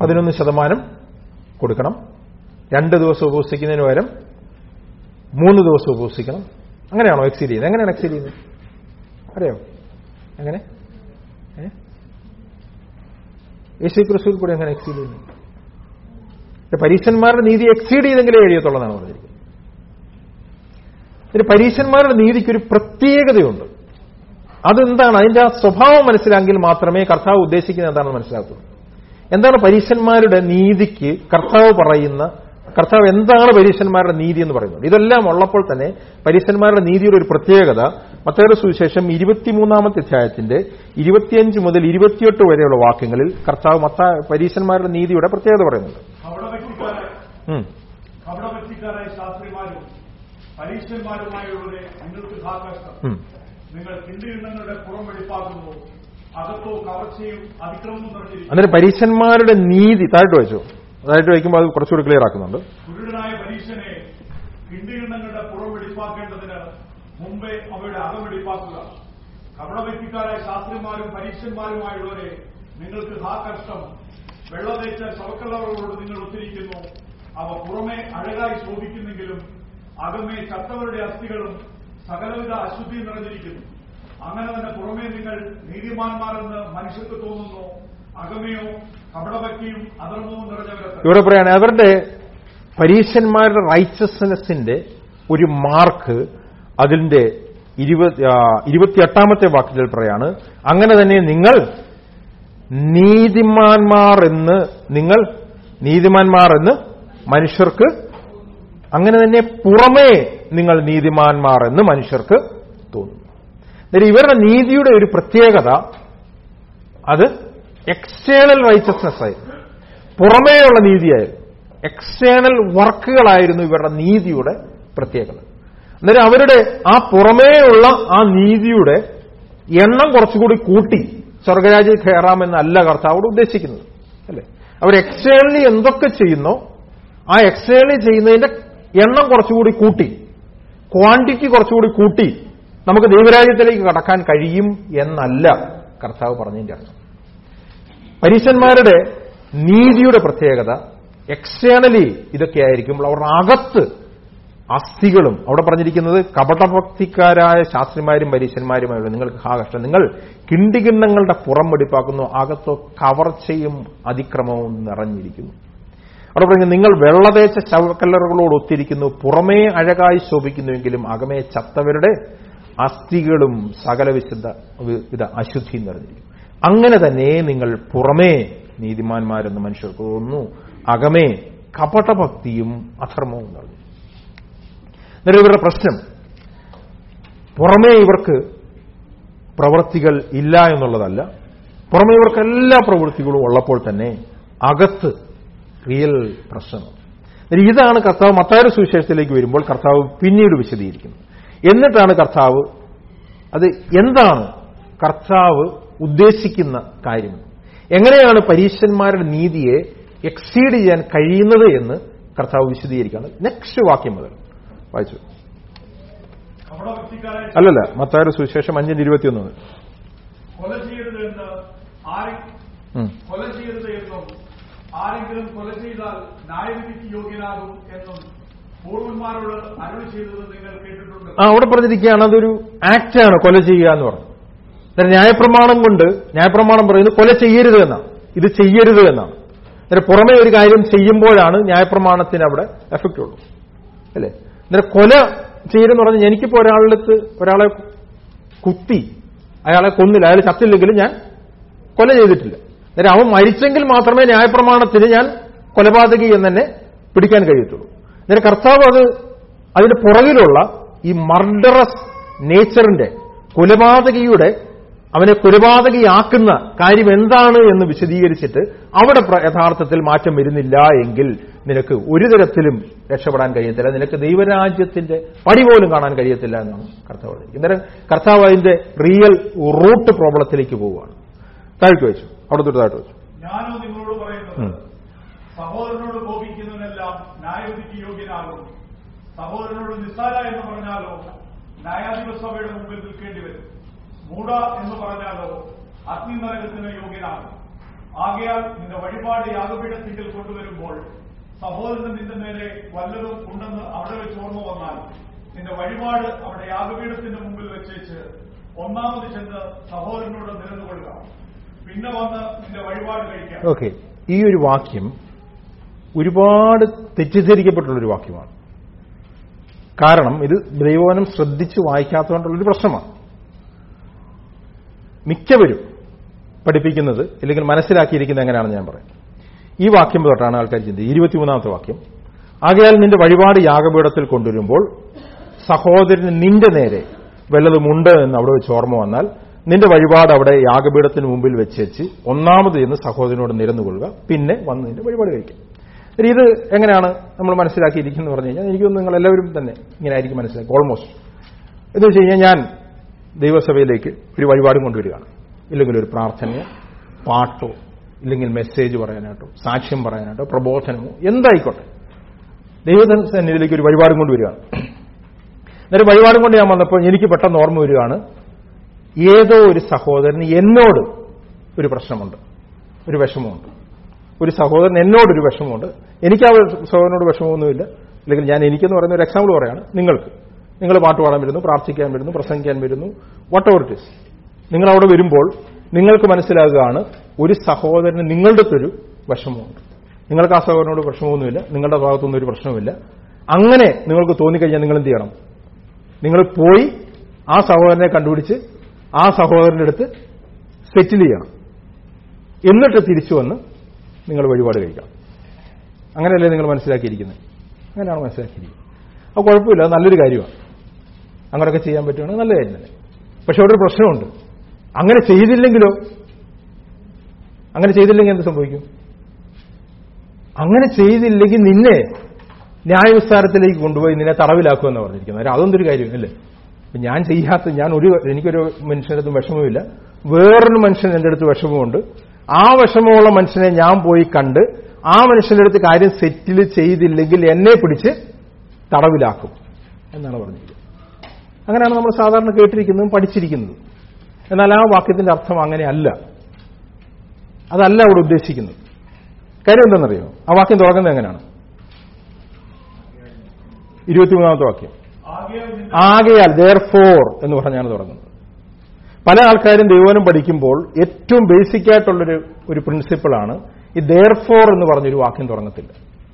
പതിനൊന്ന് ശതമാനം കൊടുക്കണം രണ്ട് ദിവസം ഉപവസിക്കുന്നതിന് പകരം മൂന്ന് ദിവസം ഉപവസിക്കണം അങ്ങനെയാണോ എക്സീഡ് ചെയ്യുന്നത് എങ്ങനെയാണ് എക്സീഡ് ചെയ്യുന്നത് അറിയോ എങ്ങനെ ഏ? യേശു ക്രിസ്തുവിൽ കൂടെ എങ്ങനെ എക്സീഡ് ചെയ്യുന്നു ഇത് പരീക്ഷന്മാരുടെ നീതി എക്സീഡ് ചെയ്തെങ്കിലേ എഴുതിയത്തുള്ളതാണ് പറഞ്ഞിരിക്കുന്നത് ഇതിന് പരീക്ഷന്മാരുടെ നീതിക്ക് ഒരു പ്രത്യേകതയുണ്ട് അതെന്താണ് അതിന്റെ ആ സ്വഭാവം മനസ്സിലാക്കിയാൽ മാത്രമേ കർത്താവ് ഉദ്ദേശിക്കുന്നത് എന്താണെന്ന് മനസ്സിലാക്കൂ എന്താണ് പരീക്ഷന്മാരുടെ നീതിക്ക് കർത്താവ് പറയുന്ന കർത്താവ് എന്താണ് പരീക്ഷന്മാരുടെ നീതി എന്ന് പറയുന്നത് ഇതെല്ലാം ഉള്ളപ്പോൾ തന്നെ പരീക്ഷന്മാരുടെ നീതിയുടെ ഒരു പ്രത്യേകത മറ്റൊരു സുവിശേഷം ഇരുപത്തിമൂന്നാമത്തെ അധ്യായത്തിന്റെ ഇരുപത്തിയഞ്ച് മുതൽ ഇരുപത്തിയെട്ട് വരെയുള്ള വാക്യങ്ങളിൽ കർത്താവ് മത്ത പരീക്ഷന്മാരുടെ നീതിയുടെ പ്രത്യേകത പറയുന്നുണ്ട് കപടഭക്തിക്കാരായ ഉം. കപടഭക്തിക്കാരായ ശാസ്ത്രിമാരും പരീക്ഷന്മാരുമായുള്ളവരെ നിങ്ങൾക്ക് ഹാകഷ്ടം ഉം. നിങ്ങൾ കിണ്ടിയിണ്ണങ്ങളുടെ പുറം വെടിപ്പാക്കുന്നു അകത്തോ കവർച്ചയും അതിക്രമവും നിറഞ്ഞിരിക്കുന്നു അന്നേരം പരീക്ഷന്മാരുടെ നീതി താഴോട്ട് വെച്ചു താഴോട്ട് വയ്ക്കുമ്പോൾ അത് കുറച്ചുകൂടി ക്ലിയർ ആക്കുന്നുണ്ട് കുരുടനായ പരീക്ഷനെ കിണ്ടിയിണ്ണങ്ങളുടെ പുറം വെടിപ്പാക്കേണ്ടതിന് മുമ്പേ അവയുടെ അകം വെടിപ്പാക്കുക കപടവ്യക്തിക്കാരായ ശാസ്ത്രിമാരും പരീക്ഷന്മാരുമായുള്ളവരെ നിങ്ങൾക്ക് ഹാ കഷ്ടം വെള്ളതേച്ച ശവക്കല്ലറകളോട് നിങ്ങൾ ഒത്തിരിക്കുന്നു അവ പുറമെ അഴകായി ശോഭിക്കുന്നെങ്കിലും അകമേ ചത്തവരുടെ അസ്ഥികളും സകലവിധ അശുദ്ധി നിറഞ്ഞിരിക്കുന്നു അങ്ങനെ തന്നെ പുറമേ നിങ്ങൾ നീതിമാന്മാരെന്ന് മനുഷ്യർക്ക് തോന്നുന്നു അകമയോ കപടഭക്തിയും അധർമ്മവും നിറഞ്ഞവരത്ര ഇവിടെ പറയാണ് അവരുടെ പരീക്ഷന്മാരുടെ റൈച്ചസ്നെസിന്റെ ഒരു മാർക്ക് അതിന്റെ ഇരുപത്തി- ആ, ഇരുപത്തിയെട്ടാമത്തെ വാക്യത്തിൽ പറയാണ് അങ്ങനെ തന്നെ നിങ്ങൾ നീതിമാന്മാർ എന്ന് നിങ്ങൾ നീതിമാന്മാർ എന്ന് മനുഷ്യർക്ക് അങ്ങനെ തന്നെ പുറമേ നിങ്ങൾ നീതിമാന്മാർ എന്ന് മനുഷ്യർക്ക് തോന്നുന്നു അന്നേരം ഇവരുടെ നീതിയുടെ ഒരു പ്രത്യേകത അത് എക്സ്റ്റേണൽ റൈച്ചസ്നെസ് ആയിരുന്നു പുറമേയുള്ള നീതിയായിരുന്നു എക്സ്റ്റേണൽ വർക്കുകളായിരുന്നു ഇവരുടെ നീതിയുടെ പ്രത്യേകത അന്നേരം അവരുടെ ആ പുറമേയുള്ള ആ നീതിയുടെ എണ്ണം കുറച്ചുകൂടി കൂട്ടി സ്വർഗരാജ്യം കയറാമെന്നല്ല കർത്താവോട് ഉദ്ദേശിക്കുന്നത് അല്ലേ അവർ എക്സ്റ്റേണലി എന്തൊക്കെ ചെയ്യുന്നോ ആ എക്സ്റ്റേണലി ചെയ്യുന്നതിന്റെ എണ്ണം കുറച്ചുകൂടി കൂട്ടി ക്വാണ്ടിറ്റി കുറച്ചുകൂടി കൂട്ടി നമുക്ക് ദൈവരാജ്യത്തിലേക്ക് കടക്കാൻ കഴിയും എന്നല്ല കർത്താവ് പറഞ്ഞതിന്റെ അർത്ഥം പരീശന്മാരുടെ നീതിയുടെ പ്രത്യേകത എക്സ്റ്റേണലി ഇതൊക്കെ ആയിരിക്കുമ്പോൾ അവരുടെ അകത്ത് അസ്ഥികളും അവിടെ പറഞ്ഞിരിക്കുന്നത് കപടഭക്തിക്കാരായ ശാസ്ത്രിമാരും പരീശന്മാരുമായുള്ള നിങ്ങൾക്ക് ഹാ കഷ്ടം നിങ്ങൾ കിണ്ടികിണ്ണങ്ങളുടെ പുറം വെടിപ്പാക്കുന്നു അകത്തോ കവർച്ചയും അതിക്രമവും നിറഞ്ഞിരിക്കുന്നു അവിടെ പറഞ്ഞു നിങ്ങൾ വെള്ളതേച്ച ശവക്കല്ലറുകളോട് ഒത്തിരിക്കുന്നു പുറമേ അഴകായി ശോഭിക്കുന്നുവെങ്കിലും അകമേ ചത്തവരുടെ അസ്ഥികളും സകല വിശുദ്ധ വിധ അശുദ്ധി നിറഞ്ഞിരിക്കുന്നു അങ്ങനെ തന്നെ നിങ്ങൾ പുറമേ നീതിമാന്മാരെന്ന് മനുഷ്യർക്ക് തോന്നുന്നു അകമേ കപടഭക്തിയും അധർമ്മവും നിറഞ്ഞു എന്നിട്ട് ഇവരുടെ പ്രശ്നം പുറമേ ഇവർക്ക് പ്രവൃത്തികൾ ഇല്ല എന്നുള്ളതല്ല പുറമേ ഇവർക്ക് എല്ലാ പ്രവൃത്തികളും ഉള്ളപ്പോൾ തന്നെ അകത്ത് റിയൽ പ്രശ്നമാണ് എന്നിട്ട് ഇതാണ് കർത്താവ് മത്തായ സുവിശേഷത്തിലേക്ക് വരുമ്പോൾ കർത്താവ് പിന്നീട് വിശദീകരിക്കുന്നത് എന്നിട്ടാണ് കർത്താവ് അത് എന്താണ് കർത്താവ് ഉദ്ദേശിക്കുന്ന കാര്യം എങ്ങനെയാണ് പരീക്ഷന്മാരുടെ നീതിയെ എക്സീഡ് ചെയ്യാൻ കഴിയുന്നത് എന്ന് കർത്താവ് വിശദീകരിക്കുകയാണ് നെക്സ്റ്റ് വാക്യം മുതൽ വായിച്ചു കപടഭക്തിക്കാരായ അല്ലല്ല മത്തായ സുവിശേഷം അഞ്ചിന്റെ ഇരുപത്തിയൊന്ന് മുതൽ കൊല ചെയ്യരുത് എന്ന് ആരെ ഉം. കൊല ചെയ്യരുത് എന്നും ആരെങ്കിലും കൊല ചെയ്താൽ ന്യായവിധിക്ക് യോഗ്യനാകും എന്നും പൂർവന്മാരോട് അരുളി ചെയ്തത് നിങ്ങൾ കേട്ടിട്ടുണ്ട് ആ അവിടെ പറഞ്ഞിരിക്കുകയാണ് അതൊരു ആക്റ്റാണ് കൊല ചെയ്യുക എന്ന് പറഞ്ഞു അന്നേരം ന്യായപ്രമാണം കൊണ്ട് ന്യായപ്രമാണം പറയുന്നത് കൊല ചെയ്യരുത് എന്നാണ് ഇത് ചെയ്യരുത് എന്നാണ് അന്നേരം പുറമേ ഒരു കാര്യം ചെയ്യുമ്പോഴാണ് ന്യായപ്രമാണത്തിന് അവിടെ എഫക്റ്റ് ഉള്ളൂ അല്ലേ അന്നേരം കൊല ചെയ്യരുതെന്ന് പറഞ്ഞാൽ എനിക്കിപ്പോ ഒരാളടുത്ത് ഒരാളെ കുത്തി അയാളെ കൊന്നില്ല അയാൾ ചത്തില്ലെങ്കിലും ഞാൻ കൊല ചെയ്തിട്ടില്ല അന്നേരം അവൻ മരിച്ചെങ്കിൽ മാത്രമേ ന്യായപ്രമാണത്തിന് ഞാൻ കൊലപാതകി എന്ന് തന്നെ പിടിക്കാൻ കഴിയത്തുള്ളൂ അന്നേരം കർത്താവ് അത് അതിന്റെ പുറകിലുള്ള ഈ മർഡറസ് നേച്ചറിന്റെ കൊലപാതകിയുടെ അവനെ കൊലപാതകിയാക്കുന്ന കാര്യം എന്താണ് എന്ന് വിശദീകരിച്ചിട്ട് അവിടെ പ്ര- യഥാർത്ഥത്തിൽ മാറ്റം വരുന്നില്ല എങ്കിൽ നിനക്ക് ഒരു തരത്തിലും രക്ഷപ്പെടാൻ കഴിയത്തില്ല നിനക്ക് ദൈവരാജ്യത്തിന്റെ പടി പോലും കാണാൻ കഴിയത്തില്ല എന്നാണ് കർത്താവ് പറഞ്ഞിരിക്കുന്നത് അന്നേരം കർത്താവ് അതിന്റെ റിയൽ റൂട്ട് പ്രോബ്ലത്തിലേക്ക് പോവുകയാണ് താഴ്ത്തു വെച്ചു അവിടെ തൊട്ട് താഴ്ത്തു വെച്ചു ഞാനോ നിങ്ങളോട് പറയുന്നത് ഉം. സഹോദരനോട് കോപിക്കുന്നവനെല്ലാം ന്യായവിധിക്ക് യോഗ്യനാകും സഹോദരനോട് നിസ്സാര എന്ന് പറഞ്ഞാലോ ന്യായാധിപ സഭയുടെ മുമ്പിൽ നിൽക്കേണ്ടി വരും മൂട എന്ന് പറഞ്ഞാലോ അഗ്നി നരകത്തിന് യോഗ്യനാകും ആകയാൽ നിന്റെ വഴിപാട് യാഗപീഠത്തിങ്കിൽ കൊണ്ടുവരുമ്പോൾ സഹോദരൻ നിന്റെ നേരെ വല്ലതും ഉണ്ടെന്ന് അവിടെ വെച്ച് ഓർമ്മ വന്നാൽ നിന്റെ വഴിപാട് അവിടെ യാഗപീഠത്തിന്റെ മുമ്പിൽ വെച്ചേച്ച് ഒന്നാമത് ചെന്ന് സഹോദരനോട് നിരന്നുകൊള്ളുക പിന്നെ വന്ന് നിന്റെ വഴിപാട് കഴിക്കാം ഓക്കെ ഈ ഒരു വാക്യം ഒരുപാട് തെറ്റിദ്ധരിക്കപ്പെട്ടുള്ളൊരു വാക്യമാണ് കാരണം ഇത് ദൈവവനം ശ്രദ്ധിച്ച് വായിക്കാത്തതുകൊണ്ടുള്ളൊരു പ്രശ്നമാണ് മിക്കവരും പഠിപ്പിക്കുന്നത് അല്ലെങ്കിൽ മനസ്സിലാക്കിയിരിക്കുന്നത് എങ്ങനെയാണെന്ന് ഞാൻ പറയാം ഈ വാക്യം തൊട്ടാണ് ആൾക്കാർ ചിന്തിച്ചത് ഇരുപത്തിമൂന്നാമത്തെ വാക്യം ആകയാൽ നിന്റെ വഴിപാട് യാഗപീഠത്തിൽ കൊണ്ടുവരുമ്പോൾ സഹോദരന് നിന്റെ നേരെ വല്ലതുമുണ്ട് എന്ന് അവിടെ വെച്ച് ഓർമ്മ വന്നാൽ നിന്റെ വഴിപാട് അവിടെ യാഗപീഠത്തിന് മുമ്പിൽ വെച്ച് വെച്ച് ഒന്നാമത് എന്ന് സഹോദരനോട് നിരന്നുകൊള്ളുക പിന്നെ വന്ന് നിന്റെ വഴിപാട് കഴിക്കും ഇനി ഇത് എങ്ങനെയാണ് നമ്മൾ മനസ്സിലാക്കിയിരിക്കുന്നത് പറഞ്ഞു കഴിഞ്ഞാൽ എനിക്കൊന്നും നിങ്ങൾ എല്ലാവരും തന്നെ ഇങ്ങനെ ആയിരിക്കും മനസ്സിലാക്കി ഓൾമോസ്റ്റ് എന്ന് വെച്ച് കഴിഞ്ഞാൽ ഞാൻ ദൈവസഭയിലേക്ക് ഒരു വഴിപാടും കൊണ്ടുവരികയാണ് ഇല്ലെങ്കിൽ ഒരു പ്രാർത്ഥനയോ പാട്ടോ ഇല്ലെങ്കിൽ മെസ്സേജ് പറയാനായിട്ടോ സാക്ഷ്യം പറയാനായിട്ടോ പ്രബോധനമോ എന്തായിക്കോട്ടെ ദൈവസന്നിധിയിലേക്ക് ഒരു വഴിപാടും കൊണ്ടുവരികയാണ് എന്നിട്ട് വഴിപാടും കൊണ്ട് ഞാൻ വന്നപ്പോൾ എനിക്ക് പെട്ടെന്ന് ഓർമ്മ വരികയാണ് ഏതോ ഒരു സഹോദരന് എന്നോട് ഒരു പ്രശ്നമുണ്ട് ഒരു വിഷമമുണ്ട് ഒരു സഹോദരൻ എന്നോടൊരു വിഷമമുണ്ട് എനിക്ക് ആ സഹോദരനോട് വിഷമമൊന്നുമില്ല അല്ലെങ്കിൽ ഞാൻ എനിക്കെന്ന് പറയുന്ന ഒരു എക്സാമ്പിൾ പറയാണ് നിങ്ങൾക്ക് നിങ്ങൾ പാട്ട് പാടാൻ വരുന്നു പ്രാർത്ഥിക്കാൻ വരുന്നു പ്രസംഗിക്കാൻ വരുന്നു വാട്ട് എവർ ഇറ്റ് ഇസ് നിങ്ങൾ അവിടെ വരുമ്പോൾ നിങ്ങൾക്ക് മനസ്സിലാകുകയാണ് ഒരു സഹോദരന് നിങ്ങളുടെ അടുത്തൊരു വിഷമമുണ്ട് നിങ്ങൾക്ക് ആ സഹോദരനോട് വിഷമമൊന്നുമില്ല നിങ്ങളുടെ ഭാഗത്തൊന്നും ഒരു പ്രശ്നവുമില്ല അങ്ങനെ നിങ്ങൾക്ക് തോന്നിക്കഴിഞ്ഞാൽ നിങ്ങൾ എന്ത് ചെയ്യണം നിങ്ങൾ പോയി ആ സഹോദരനെ കണ്ടുപിടിച്ച് ആ സഹോദരന്റെ അടുത്ത് സെറ്റിൽ ചെയ്യണം എന്നിട്ട് തിരിച്ചു വന്ന് നിങ്ങൾ വഴിപാട് കഴിക്കണം അങ്ങനെയല്ലേ നിങ്ങൾ മനസ്സിലാക്കിയിരിക്കുന്നത് അങ്ങനെയാണ് മനസ്സിലാക്കിയിരിക്കുന്നത് അപ്പോൾ കുഴപ്പമില്ല അത് നല്ലൊരു കാര്യമാണ് അങ്ങനെയൊക്കെ ചെയ്യാൻ പറ്റുകയാണെങ്കിൽ നല്ല കാര്യം തന്നെ പക്ഷെ അവിടെ ഒരു പ്രശ്നമുണ്ട് അങ്ങനെ ചെയ്തില്ലെങ്കിലോ അങ്ങനെ ചെയ്തില്ലെങ്കിൽ എന്ത് സംഭവിക്കും അങ്ങനെ ചെയ്തില്ലെങ്കിൽ നിന്നെ ന്യായവിസ്താരത്തിലേക്ക് കൊണ്ടുപോയി നിന്നെ തടവിലാക്കുമെന്ന് പറഞ്ഞിരിക്കുന്നത് അതൊന്നൊരു കാര്യം അല്ലേ ഇപ്പൊ ഞാൻ ചെയ്യാത്ത ഞാൻ ഒരു എനിക്കൊരു മനുഷ്യൻ്റെ അടുത്ത് വിഷമമില്ല വേറൊരു മനുഷ്യൻ എൻ്റെ അടുത്ത് വിഷമമുണ്ട് ആ വിഷമമുള്ള മനുഷ്യനെ ഞാൻ പോയി കണ്ട് ആ മനുഷ്യന്റെ അടുത്ത് കാര്യം സെറ്റിൽ ചെയ്തില്ലെങ്കിൽ എന്നെ പിടിച്ച് തടവിലാക്കും എന്നാണ് പറഞ്ഞിരിക്കുന്നത് അങ്ങനെയാണ് നമ്മൾ സാധാരണ കേട്ടിരിക്കുന്നതും പഠിച്ചിരിക്കുന്നതും എന്നാൽ ആ വാക്യത്തിന്റെ അർത്ഥം അങ്ങനെയല്ല അതല്ല അവിടെ ഉദ്ദേശിക്കുന്നത് കാര്യം എന്താണെന്നറിയോ ആ വാക്യം തുടങ്ങുന്നത് എങ്ങനെയാണ് ഇരുപത്തിമൂന്നാമത്തെ വാക്യം ആകയാൽ നിന്റെ ആകയാൽ ദർ ഫോർ എന്ന് പറഞ്ഞാണ് തുടങ്ങുന്നത് പല ആൾക്കാരും ദൈവനം പഠിക്കുമ്പോൾ ഏറ്റവും ബേസിക് ആയിട്ടുള്ളൊരു ഒരു പ്രിൻസിപ്പിളാണ് ഈ ദർ ഫോർ എന്ന് പറഞ്ഞൊരു വാക്യം തുടങ്ങത്തില്ല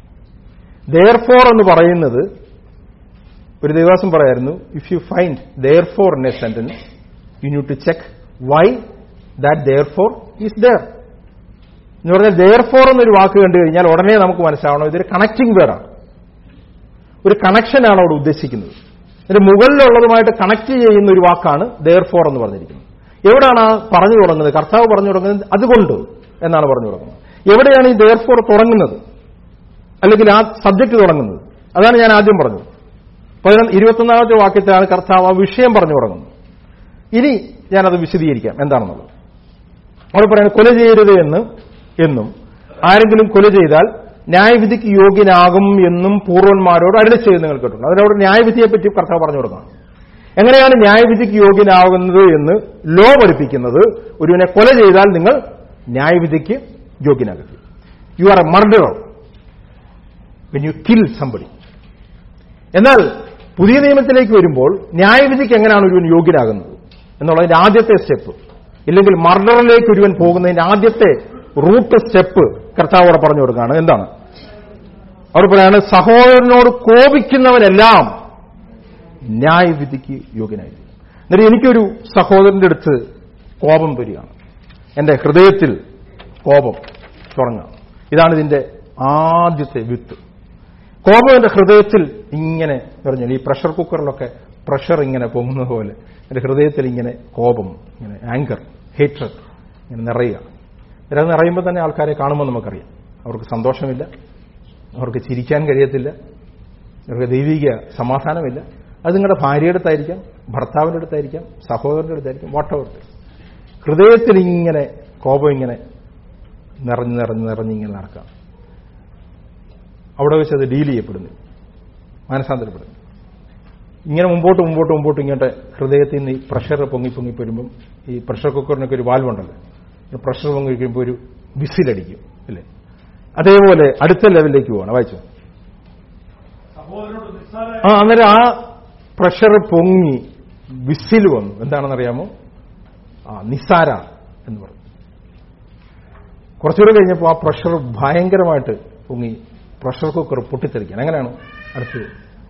ദർ ഫോർ എന്ന് പറയുന്നത് ഒരു ദേവാസം പറയായിരുന്നു if you find therefore in a sentence you need to check why that therefore is there എന്ന് പറഞ്ഞാൽ ദർ ഫോർ എന്നൊരു വാക്ക് കണ്ടു കഴിഞ്ഞാൽ ഉടനെ നമുക്ക് മനസ്സിലാവണം ഇതൊരു കണക്റ്റിംഗ് വേർഡാണ് ഒരു കണക്ഷനാണ് അവിടെ ഉദ്ദേശിക്കുന്നത് ഇതിന്റെ മുകളിലുള്ളതുമായിട്ട് കണക്ട് ചെയ്യുന്ന ഒരു വാക്കാണ് ദയർ ഫോർ എന്ന് പറഞ്ഞിരിക്കുന്നത് എവിടെയാണ് ആ പറഞ്ഞു തുടങ്ങുന്നത് കർത്താവ് പറഞ്ഞു തുടങ്ങുന്നത് അതുകൊണ്ട് എന്നാണ് പറഞ്ഞു തുടങ്ങുന്നത് എവിടെയാണ് ഈ ദയർ ഫോർ തുടങ്ങുന്നത് അല്ലെങ്കിൽ ആ സബ്ജക്ട് തുടങ്ങുന്നത് അതാണ് ഞാൻ ആദ്യം പറഞ്ഞത് പതിനൊന്ന് ഇരുപത്തൊന്നാമത്തെ വാക്യത്തിലാണ് കർത്താവ് ആ വിഷയം പറഞ്ഞു തുടങ്ങുന്നത് ഇനി ഞാനത് വിശദീകരിക്കാം എന്താണെന്നുള്ളത് അവിടെ പറയുന്നത് കൊല ചെയ്യരുത് എന്ന് എന്നും ആരെങ്കിലും കൊല ചെയ്താൽ ന്യായവിധിക്ക് യോഗ്യനാകും എന്നും പൂർവന്മാരോട് അരുളി ചെയ്ത് നിങ്ങൾ കേട്ടിട്ടുണ്ട് അതിനോട് ന്യായവിധിയെപ്പറ്റി കർത്താവ് പറഞ്ഞു കൊടുക്കണം എങ്ങനെയാണ് ന്യായവിധിക്ക് യോഗ്യനാകുന്നത് എന്ന് ലോ പഠിപ്പിക്കുന്നത് ഒരുവിനെ കൊല ചെയ്താൽ നിങ്ങൾ ന്യായവിധിക്ക് യോഗ്യനാകും you are a murderer when you kill somebody എന്നാൽ പുതിയ നിയമത്തിലേക്ക് വരുമ്പോൾ ന്യായവിധിക്ക് എങ്ങനെയാണ് ഒരുവൻ യോഗ്യനാകുന്നത് എന്നുള്ളതിന്റെ ആദ്യത്തെ സ്റ്റെപ്പ് ഇല്ലെങ്കിൽ മർഡറിലേക്ക് ഒരുവൻ പോകുന്നതിന്റെ ആദ്യത്തെ റൂട്ട് സ്റ്റെപ്പ് കർത്താവോടെ പറഞ്ഞു കൊടുക്കുകയാണ് എന്താണ് അവർ പറയാണ് സഹോദരനോട് കോപിക്കുന്നവനെല്ലാം ന്യായവിധിക്ക് യോഗ്യനായി എന്നിട്ട് എനിക്കൊരു സഹോദരന്റെ അടുത്ത് കോപം വരികയാണ് എന്റെ ഹൃദയത്തിൽ കോപം തുടങ്ങുക ഇതാണ് ഇതിന്റെ ആദ്യത്തെ വിത്ത് കോപം എന്റെ ഹൃദയത്തിൽ ഇങ്ങനെ പറഞ്ഞു ഈ പ്രഷർ കുക്കറിലൊക്കെ പ്രഷർ ഇങ്ങനെ പൊങ്ങുന്നത് പോലെ എന്റെ ഹൃദയത്തിൽ ഇങ്ങനെ കോപം ഇങ്ങനെ ആങ്കർ ഹേറ്റർ ഇങ്ങനെ നിറയുക ഇത് നിറയുമ്പോൾ തന്നെ ആൾക്കാരെ കാണുമ്പോൾ നമുക്കറിയാം അവർക്ക് സന്തോഷമില്ല അവർക്ക് ചിരിക്കാൻ കഴിയത്തില്ല അവർക്ക് ദൈവിക സമാധാനമില്ല അത് നിങ്ങളുടെ ഭാര്യയുടെ അടുത്തായിരിക്കാം ഭർത്താവിന്റെ അടുത്തായിരിക്കാം സഹോദരന്റെ അടുത്തായിരിക്കാം വാട്ട് എവർ ഹൃദയത്തിൽ ഇങ്ങനെ കോപം ഇങ്ങനെ നിറഞ്ഞ് നിറഞ്ഞ് നിറഞ്ഞിങ്ങനെ നടക്കാം അവിടെ വെച്ച് അത് ഡീൽ ചെയ്യപ്പെടുന്നു മാനസാന്തരപ്പെടുന്നു ഇങ്ങനെ മുമ്പോട്ട് മുമ്പോട്ട് മുമ്പോട്ട് ഇങ്ങോട്ട് ഹൃദയത്തിൽ നിന്ന് ഈ പ്രഷർ പൊങ്ങി പൊങ്ങി വരുമ്പം ഈ പ്രഷർ കുക്കറിനൊക്കെ ഒരു വാൽവുണ്ടല്ലോ പ്രഷർ പൊങ്ങി കഴിയുമ്പോൾ ഒരു വിസിലടിക്കും അല്ലേ അതേപോലെ അടുത്ത ലെവലിലേക്ക് പോവാണ് വായിച്ചു സഹോദരനോട് നിസ്സാര ആ അന്നേരം ആ പ്രഷർ പൊങ്ങി വിസിൽ വന്നു എന്താണെന്നറിയാമോ ആ നിസാര എന്ന് പറഞ്ഞു കുറച്ചുകൂടെ കഴിഞ്ഞപ്പോൾ ആ പ്രഷർ ഭയങ്കരമായിട്ട് പൊങ്ങി പ്രഷർ കുക്കർ പൊട്ടിത്തെറിക്കാൻ അങ്ങനെയാണ് അടുത്തത്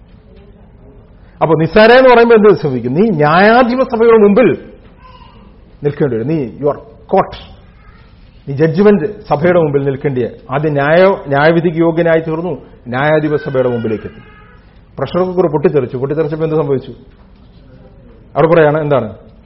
അപ്പൊ നിസ്സാര എന്ന് പറയുമ്പോൾ എന്ത് സംഭവിക്കും നീ ന്യായാധിപ സഭയുടെ മുമ്പിൽ നിൽക്കേണ്ടി വരും നീ യു ആർ കോട്ട് നീ ജഡ്ജ്മെന്റ് സഭയുടെ മുമ്പിൽ നിൽക്കേണ്ടിയ ആദ്യം ന്യായ ന്യായവിധിക്ക് യോഗ്യനായി തീർന്നു ന്യായാധിപ സഭയുടെ മുമ്പിലേക്ക് എത്തി പ്രഷർ കുക്കർ പൊട്ടിത്തെറിച്ചു പൊട്ടിത്തെറിച്ചപ്പോൾ എന്ത് സംഭവിച്ചു അവിടെ പറയാണ് എന്താണ്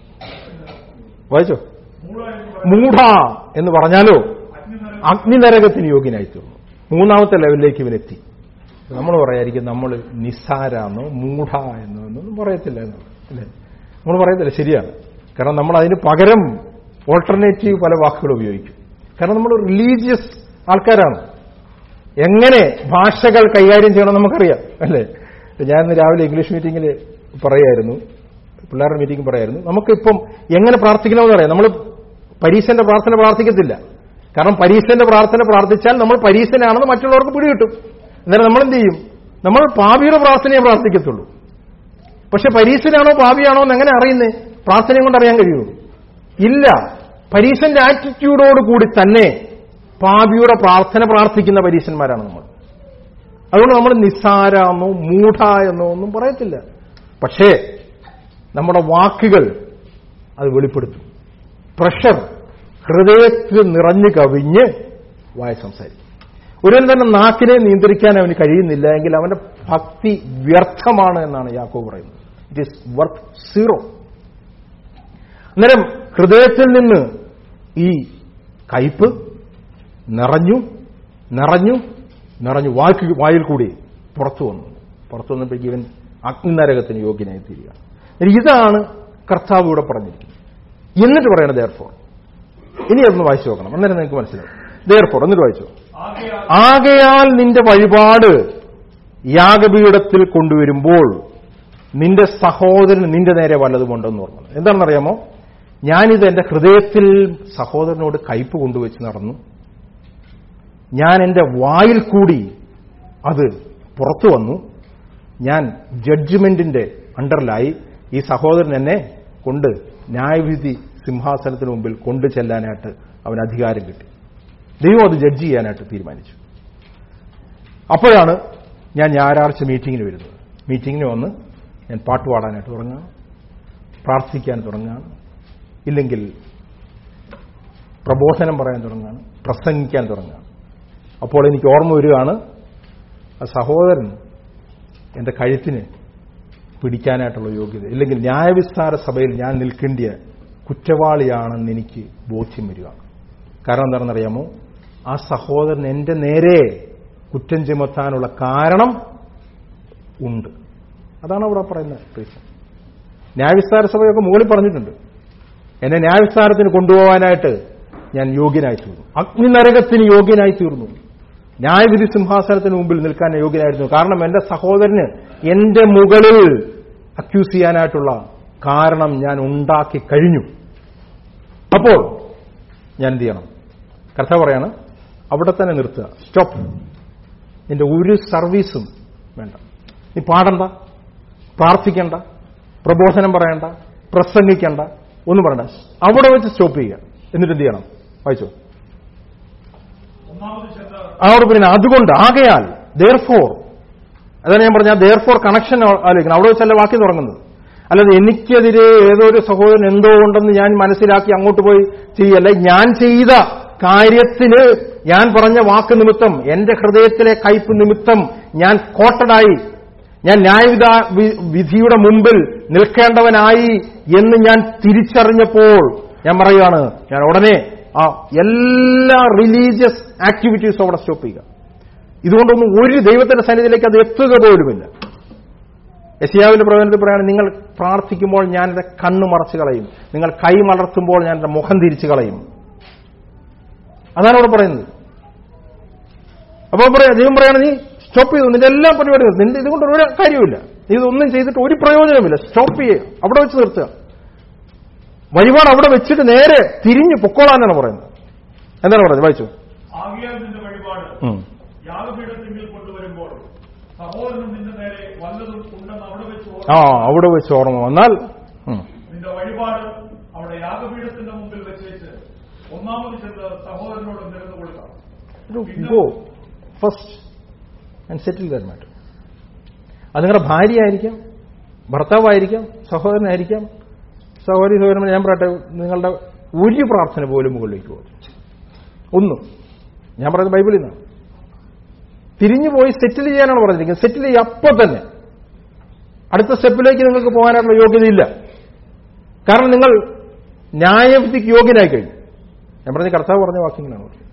വായിച്ചോ മൂഢ എന്ന് പറഞ്ഞാലോ അഗ്നിനരകത്തിന് യോഗ്യനായി തീർന്നു മൂന്നാമത്തെ ലെവലിലേക്ക് ഇവനെത്തി നമ്മൾ പറയായിരിക്കും നമ്മൾ നിസ്സാരാന്നോ മൂഢ എന്നോ എന്നൊന്നും പറയത്തില്ല എന്ന് അല്ലേ നമ്മൾ പറയത്തില്ല ശരിയാണ് കാരണം നമ്മൾ അതിന് പകരം ഓൾട്ടർനേറ്റീവ് പല വാക്കുകൾ ഉപയോഗിക്കും കാരണം നമ്മൾ റിലീജിയസ് ആൾക്കാരാണ് എങ്ങനെ ഭാഷകൾ കൈകാര്യം ചെയ്യണം നമുക്കറിയാം അല്ലേ ഞാൻ ഇന്ന് രാവിലെ ഇംഗ്ലീഷ് മീറ്റിംഗിൽ പറയായിരുന്നു പിള്ളേരുടെ മീറ്റിംഗ് പറയായിരുന്നു നമുക്കിപ്പം എങ്ങനെ പ്രാർത്ഥിക്കണമെന്ന് അറിയാം നമ്മൾ പരീക്ഷന്റെ പ്രാർത്ഥന പ്രാർത്ഥിക്കത്തില്ല കാരണം പരീക്ഷന്റെ പ്രാർത്ഥന പ്രാർത്ഥിച്ചാൽ നമ്മൾ പരീക്ഷനാണെന്ന് മറ്റുള്ളവർക്ക് പിടികിട്ടും അന്നേരം നമ്മൾ എന്ത് ചെയ്യും നമ്മൾ പാപിയുടെ പ്രാർത്ഥനയെ പ്രാർത്ഥിക്കത്തുള്ളൂ പക്ഷെ പരീക്ഷനാണോ പാപിയാണോ എന്ന് എങ്ങനെ അറിയുന്നേ പ്രാർത്ഥനയും കൊണ്ട് അറിയാൻ കഴിയുമോ ഇല്ല പരീക്ഷന്റെ ആറ്റിറ്റ്യൂഡോട് കൂടി തന്നെ പാപിയുടെ പ്രാർത്ഥന പ്രാർത്ഥിക്കുന്ന പരീക്ഷന്മാരാണ് നമ്മൾ അതുകൊണ്ട് നമ്മൾ നിസ്സാര എന്നോ മൂഢ എന്നോ ഒന്നും പറയത്തില്ല പക്ഷേ നമ്മുടെ വാക്കുകൾ അത് വെളിപ്പെടുത്തും പ്രഷർ ഹൃദയത്തിൽ നിറഞ്ഞു കവിഞ്ഞ് വായ സംസാരിക്കും ഒരുവൻ തന്നെ നാക്കിനെ നിയന്ത്രിക്കാൻ അവന് കഴിയുന്നില്ല എങ്കിൽ അവന്റെ ഭക്തി വ്യർത്ഥമാണ് എന്നാണ് യാക്കോ പറയുന്നത് ഇറ്റ് ഈസ് വർത്ത് സീറോ അന്നേരം ഹൃദയത്തിൽ നിന്ന് ഈ കയ്പ് നിറഞ്ഞു നിറഞ്ഞു നിറഞ്ഞു വാക്ക് വായിൽ കൂടി പുറത്തു വന്നു പുറത്തു വന്നപ്പോഴേക്ക് ഇവൻ അഗ്നിനരകത്തിന് യോഗ്യനായി തീരുക ഇതാണ് കർത്താവ് ഇവിടെ പറഞ്ഞിരിക്കുന്നത് എന്നിട്ട് പറയണത് ദയർഫോർ ഇനി അതൊന്ന് വായിച്ചു നോക്കണം അന്നേരം നിങ്ങൾക്ക് മനസ്സിലാവും ദയർഫോർ എന്നിട്ട് വായിച്ചു ആകയാൽ ആകയാൽ നിന്റെ വഴിപാട് യാഗപീഠത്തിൽ കൊണ്ടുവരുമ്പോൾ നിന്റെ സഹോദരൻ നിന്റെ നേരെ വല്ലതുമുണ്ടെന്ന് പറഞ്ഞു എന്താണെന്നറിയാമോ ഞാനിത് എന്റെ ഹൃദയത്തിൽ സഹോദരനോട് കയ്പ് കൊണ്ടുവച്ച് നടന്നു ഞാൻ എന്റെ വായിൽ കൂടി അത് പുറത്തു വന്നു ഞാൻ ജഡ്ജ്മെന്റിന്റെ അണ്ടറിലായി ഈ സഹോദരൻ എന്നെ കൊണ്ട് ന്യായവിധി സിംഹാസനത്തിന് മുമ്പിൽ കൊണ്ടു ചെല്ലാനായിട്ട് അവന് അധികാരം കിട്ടി ദൈവം അത് ജഡ്ജ് ചെയ്യാനായിട്ട് തീരുമാനിച്ചു അപ്പോഴാണ് ഞാൻ ഞായറാഴ്ച മീറ്റിങ്ങിന് വരുന്നത് മീറ്റിങ്ങിന് വന്ന് ഞാൻ പാട്ട് പാടാനായിട്ട് തുടങ്ങുകയാണ് പ്രാർത്ഥിക്കാൻ തുടങ്ങുകയാണ് ഇല്ലെങ്കിൽ പ്രബോധനം പറയാൻ തുടങ്ങുകയാണ് പ്രസംഗിക്കാൻ തുടങ്ങുകയാണ് അപ്പോൾ എനിക്ക് ഓർമ്മ വരികയാണ് ആ സഹോദരൻ എൻ്റെ കഴുത്തിന് പിടിക്കാനായിട്ടുള്ള യോഗ്യത ഇല്ലെങ്കിൽ ന്യായവിസ്താര സഭയിൽ ഞാൻ നിൽക്കേണ്ടിയ കുറ്റവാളിയാണെന്ന് എനിക്ക് ബോധ്യം വരിക കാരണം എന്താണെന്നറിയാമോ ആ സഹോദരൻ എൻ്റെ നേരെ കുറ്റം ചുമത്താനുള്ള കാരണം ഉണ്ട് അതാണ് അവിടെ പറയുന്നത് റീസൺ ന്യായവിസ്താര സഭയൊക്കെ മുകളിൽ പറഞ്ഞിട്ടുണ്ട് എന്നെ ന്യായവിസ്താരത്തിന് കൊണ്ടുപോകാനായിട്ട് ഞാൻ യോഗ്യനായി തീർന്നു അഗ്നിനരകത്തിന് യോഗ്യനായി തീർന്നു ന്യായവിധി സിംഹാസനത്തിന് മുമ്പിൽ നിൽക്കാൻ യോഗ്യനായിരുന്നു കാരണം എന്റെ സഹോദരന് എന്റെ മുകളിൽ അക്യൂസ് ചെയ്യാനായിട്ടുള്ള കാരണം ഞാൻ ഉണ്ടാക്കി കഴിഞ്ഞു അപ്പോൾ ഞാൻ എന്ത് ചെയ്യണം കർത്ത പറയാണ് അവിടെ തന്നെ നിർത്തുക സ്റ്റോപ്പ് നിന്റെ ഒരു സർവീസും വേണ്ട നീ പാടണ്ട പ്രാർത്ഥിക്കണ്ട പ്രബോധനം പറയണ്ട പ്രസംഗിക്കണ്ട ഒന്നും പറയണ്ട അവിടെ വെച്ച് സ്റ്റോപ്പ് ചെയ്യുക എന്നിട്ട് എന്ത് ചെയ്യണം വായിച്ചോ ഒന്നാമത് ചെന്ന് അവിടെ പിന്നെ അതുകൊണ്ട് ആകയാൽ ദെയർഫോർ അതാണ് ഞാൻ പറഞ്ഞ ദെയർഫോർ കണക്ഷൻ ആലോചിക്കണം അവിടെ വെച്ചല്ല വാക്യം തുടങ്ങുന്നത് അല്ലാതെ എനിക്കെതിരെ ഏതോ ഒരു സഹോദരൻ എന്തോ ഉണ്ടെന്ന് ഞാൻ മനസ്സിലാക്കി അങ്ങോട്ട് പോയി ചെയ്യല്ല ഞാൻ ചെയ്ത കാര്യത്തിന് ഞാൻ പറഞ്ഞ വാക്ക് നിമിത്തം എന്റെ ഹൃദയത്തിലെ കയ്പ് നിമിത്തം ഞാൻ കോട്ടഡായി ഞാൻ ന്യായവിധ വി- വിധിയുടെ മുമ്പിൽ നിൽക്കേണ്ടവനായി എന്ന് ഞാൻ തിരിച്ചറിഞ്ഞപ്പോൾ ഞാൻ പറയുകയാണ് ഞാൻ ഉടനെ ആ എല്ലാ റിലീജിയസ് ആക്ടിവിറ്റീസും അവിടെ സ്റ്റോപ്പ് ചെയ്യുക ഇതുകൊണ്ടൊന്നും ഒരു ദൈവത്തിന്റെ സന്നിധിയിലേക്ക് അത് എത്തുക പോലുമില്ല യശിയാവിന്റെ പ്രവചനത്തിൽ പറയാണ് നിങ്ങൾ പ്രാർത്ഥിക്കുമ്പോൾ ഞാൻ എന്റെ കണ്ണ് മറച്ചു കളയും നിങ്ങൾ കൈ മലർത്തുമ്പോൾ ഞാൻ എന്റെ മുഖം തിരിച്ചു കളയും അതാണ് അവിടെ പറയുന്നത് അപ്പോൾ പറയാ ദൈവം പറയാണ് നീ സ്റ്റോപ്പ് ചെയ്തു നിന്റെ എല്ലാ പരിപാടികളും നിന്റെ ഇതുകൊണ്ട് ഒരു കാര്യമില്ല നീ ഇതൊന്നും ചെയ്തിട്ട് ഒരു പ്രയോജനമില്ല സ്റ്റോപ്പ് ചെയ്യുക അവിടെ വെച്ച് നിർത്തുക വഴിപാട് അവിടെ വെച്ചിട്ട് നേരെ തിരിഞ്ഞ് പൊക്കോളാനാണ് പറയുന്നത് എന്താണ് പറഞ്ഞത് വായിച്ചു ആകിയാൽ നിന്റെ വഴിപാട് ഉം. യാഗപീഠത്തിങ്കിൽ കൊണ്ടുവരുമ്പോൾ സഹോദരൻ നിന്റെ നേരെ വല്ലതും ഉണ്ടെന്ന് അവിടെ വെച്ച് ആ ഓർമ്മ അവിടെ വെച്ച് ഓർമ്മ വന്നാൽ ഉം. നിന്റെ വഴിപാട് അവിടെ യാഗപീഠത്തിന്റെ മുമ്പിൽ വെച്ചേച്ച് ഒന്നാമത് ചെന്ന് സഹോദരനോട് നിരന്നു കൊടുക്കാം go first and settle the matter അത് നിങ്ങളുടെ ഭാര്യയായിരിക്കാം ഭർത്താവായിരിക്കാം സഹോദരനായിരിക്കാം സഹോദരി സഹോദരൻ ഞാൻ പറയട്ടെ നിങ്ങളുടെ ഒരു പ്രാർത്ഥന പോലും മുകളിലേക്ക് പോകും ഒന്നും ഞാൻ പറയുന്നത് ബൈബിളിൽ നിന്നാണ് തിരിഞ്ഞു പോയി സെറ്റിൽ ചെയ്യാനാണ് പറഞ്ഞിരിക്കുന്നത് സെറ്റിൽ ചെയ്യുക അപ്പോൾ തന്നെ അടുത്ത സ്റ്റെപ്പിലേക്ക് നിങ്ങൾക്ക് പോകാനുള്ള യോഗ്യതയില്ല കാരണം നിങ്ങൾ ന്യായവിധിക്ക് യോഗ്യനായി കഴിഞ്ഞു ഞാൻ പറഞ്ഞ കർത്താവ് പറഞ്ഞ വാക്യങ്ങളാണ് പറഞ്ഞത്.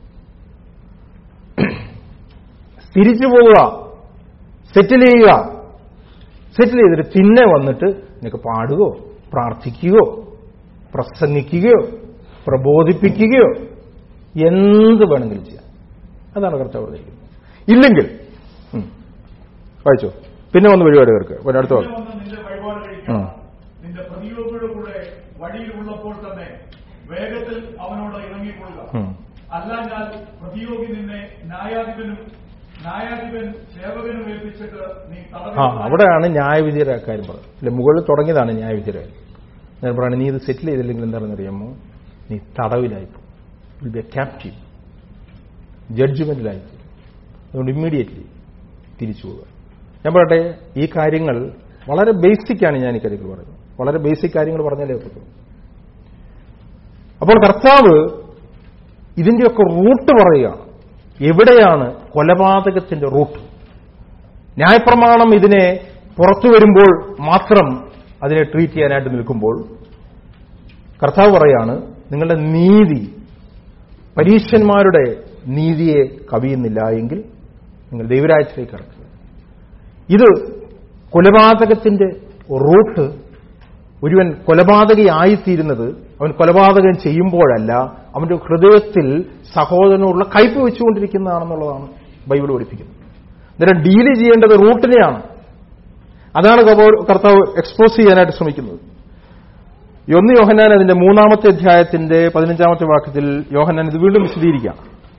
തിരിച്ചു പോവുക സെറ്റിൽ ചെയ്യുക സെറ്റിൽ ചെയ്തിട്ട് പിന്നെ വന്നിട്ട് നിനക്ക് പാടുകയോ പ്രാർത്ഥിക്കുകയോ പ്രസംഗിക്കുകയോ പ്രബോധിപ്പിക്കുകയോ എന്ത് വേണമെങ്കിലും ചെയ്യാം അതാണ് കർത്താവ് പറഞ്ഞിരിക്കുന്നത് ഇല്ലെങ്കിൽ ഉം. വായിച്ചോ പിന്നെ വന്ന് വഴിപാട് പേർക്ക് പിന്നെ അടുത്ത പിന്നെ വാക്ക്. വന്ന് നിന്റെ വഴിപാട് കഴിക്കാം ഉം. നിന്റെ പ്രതിയോഗിയുടെ കൂടെ വഴിയിൽ ഉള്ളപ്പോൾ തന്നെ വേഗത്തിൽ അവനോട് ഇറങ്ങിക്കൊള്ളുക ഉം. അല്ലാഞ്ഞാൽ പ്രതിയോഗി നിന്നെ ന്യായാധിപനും ന്യായാധിപൻ സേവകനും ഏൽപ്പിച്ചിട്ട് നീ ആ തടവിൽ അവിടെയാണ് ന്യായവിധിയുടെ കാര്യം പറഞ്ഞത് അല്ലെ മുകളിൽ തുടങ്ങിയതാണ് ന്യായവിധിയുടെ കാര്യം ഞാൻ പറയുന്നത് നീ ഇത് സെറ്റിൽ ചെയ്തില്ലെങ്കിൽ എന്താണെന്ന് അറിയാമോ നീ തടവിലായിപ്പോ വിൽ ബി എ ക്യാപ്റ്റീവ് ജഡ്ജ്മെന്റിലായിപ്പോ അതുകൊണ്ട് ഇമ്മീഡിയറ്റ്ലി തിരിച്ചു പോവുക ഞാൻ പറയട്ടെ ഈ കാര്യങ്ങൾ വളരെ ബേസിക്കാണ് ഞാൻ ഈ കാര്യങ്ങൾ പറയുന്നത് വളരെ ബേസിക് കാര്യങ്ങൾ പറഞ്ഞാലേ പറ്റൂ അപ്പോൾ കർത്താവ് ഇതിന്റെയൊക്കെ റൂട്ട് പറയുകയാണ് എവിടെയാണ് കൊലപാതകത്തിന്റെ റൂട്ട് ന്യായപ്രമാണം ഇതിനെ പുറത്തു വരുമ്പോൾ മാത്രം അതിനെ ട്രീറ്റ് ചെയ്യാനായിട്ട് നിൽക്കുമ്പോൾ കർത്താവ് പറയാണ് നിങ്ങളുടെ നീതി പരീക്ഷന്മാരുടെ നീതിയെ കവിയുന്നില്ല എങ്കിൽ നിങ്ങൾ ദൈവരാജ്യത്തിലേക്ക് കടക്കുക ഇത് കൊലപാതകത്തിന്റെ റൂട്ട് ഒരുവൻ കൊലപാതകയായിത്തീരുന്നത് അവൻ കൊലപാതകം ചെയ്യുമ്പോഴല്ല അവന്റെ ഹൃദയത്തിൽ സഹോദരനോടുള്ള കയ്പ് വെച്ചുകൊണ്ടിരിക്കുന്നതാണെന്നുള്ളതാണ് ബൈബിൾ പഠിപ്പിക്കുന്നത് അന്നേരം ഡീല് ചെയ്യേണ്ടത് റൂട്ടിനെയാണ് അതാണ് കർത്താവ്- കർത്താവ് എക്സ്പോസ് ചെയ്യാനായിട്ട് ശ്രമിക്കുന്നത് ഈ ഒന്ന് യോഹന്നാൻ അതിന്റെ മൂന്നാമത്തെ അധ്യായത്തിന്റെ പതിനഞ്ചാമത്തെ വാക്യത്തിൽ യോഹന്നാൻ ഇത് വീണ്ടും വിശദീകരിക്കാം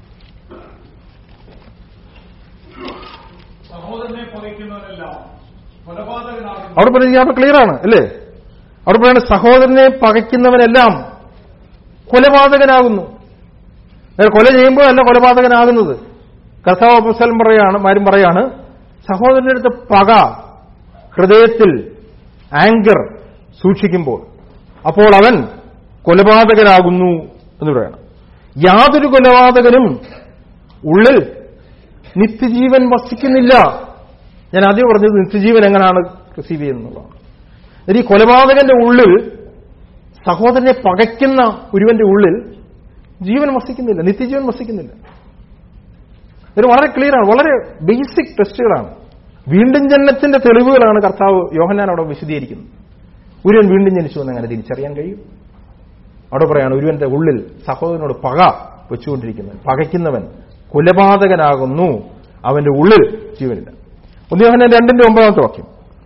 സഹോദരനെ പകയ്ക്കുന്നവനെല്ലാം കൊലപാതകനാകുന്നു അവിടെ പറഞ്ഞ ക്ലിയർ ആണ് അല്ലേ അവിടെ പറയുന്നത് സഹോദരനെ പകയ്ക്കുന്നവനെല്ലാം കൊലപാതകനാകുന്നു അതായത് കൊല ചെയ്യുമ്പോഴല്ല കൊലപാതകനാകുന്നത് കർത്താവ് അപ്പസ്തലൻ പറയാണ് മാരും പറയാണ് സഹോദരന്റെ അടുത്ത് പക ഹൃദയത്തിൽ ആങ്കർ സൂക്ഷിക്കുമ്പോൾ അപ്പോൾ അവൻ കൊലപാതകനാകുന്നു എന്ന് പറയണം യാതൊരു കൊലപാതകനും ഉള്ളിൽ നിത്യജീവൻ വസിക്കുന്നില്ല ഞാൻ ആദ്യം പറഞ്ഞത് നിത്യജീവൻ എങ്ങനെയാണ് റിസീവ് ചെയ്യുന്നതാണ് എന്നിട്ട് ഈ കൊലപാതകന്റെ ഉള്ളിൽ സഹോദരനെ പകയ്ക്കുന്ന ഒരുവന്റെ ഉള്ളിൽ ജീവൻ വസിക്കുന്നില്ല നിത്യജീവൻ വസിക്കുന്നില്ല ഇത് വളരെ ക്ലിയറാണ് വളരെ ബേസിക് ടെസ്റ്റുകളാണ് വീണ്ടും ജനനത്തിന്റെ തെളിവുകളാണ് കർത്താവ് യോഹന്നാൻ അവിടെ വിശദീകരിക്കുന്നത് ഒരുവൻ വീണ്ടും ജനിച്ചു എന്ന് അങ്ങനെ തിരിച്ചറിയാൻ കഴിയും അവിടെ പറയാണ് ഒരുവന്റെ ഉള്ളിൽ സഹോദരനോട് പക വെച്ചുകൊണ്ടിരിക്കുന്നവൻ പകയ്ക്കുന്നവൻ കൊലപാതകനാകുന്നു അവന്റെ ഉള്ളിൽ ജീവനില്ല ഒന്ന് യോഹന്നാൻ രണ്ടിന്റെ ഒമ്പതാമത്തെ വാക്യം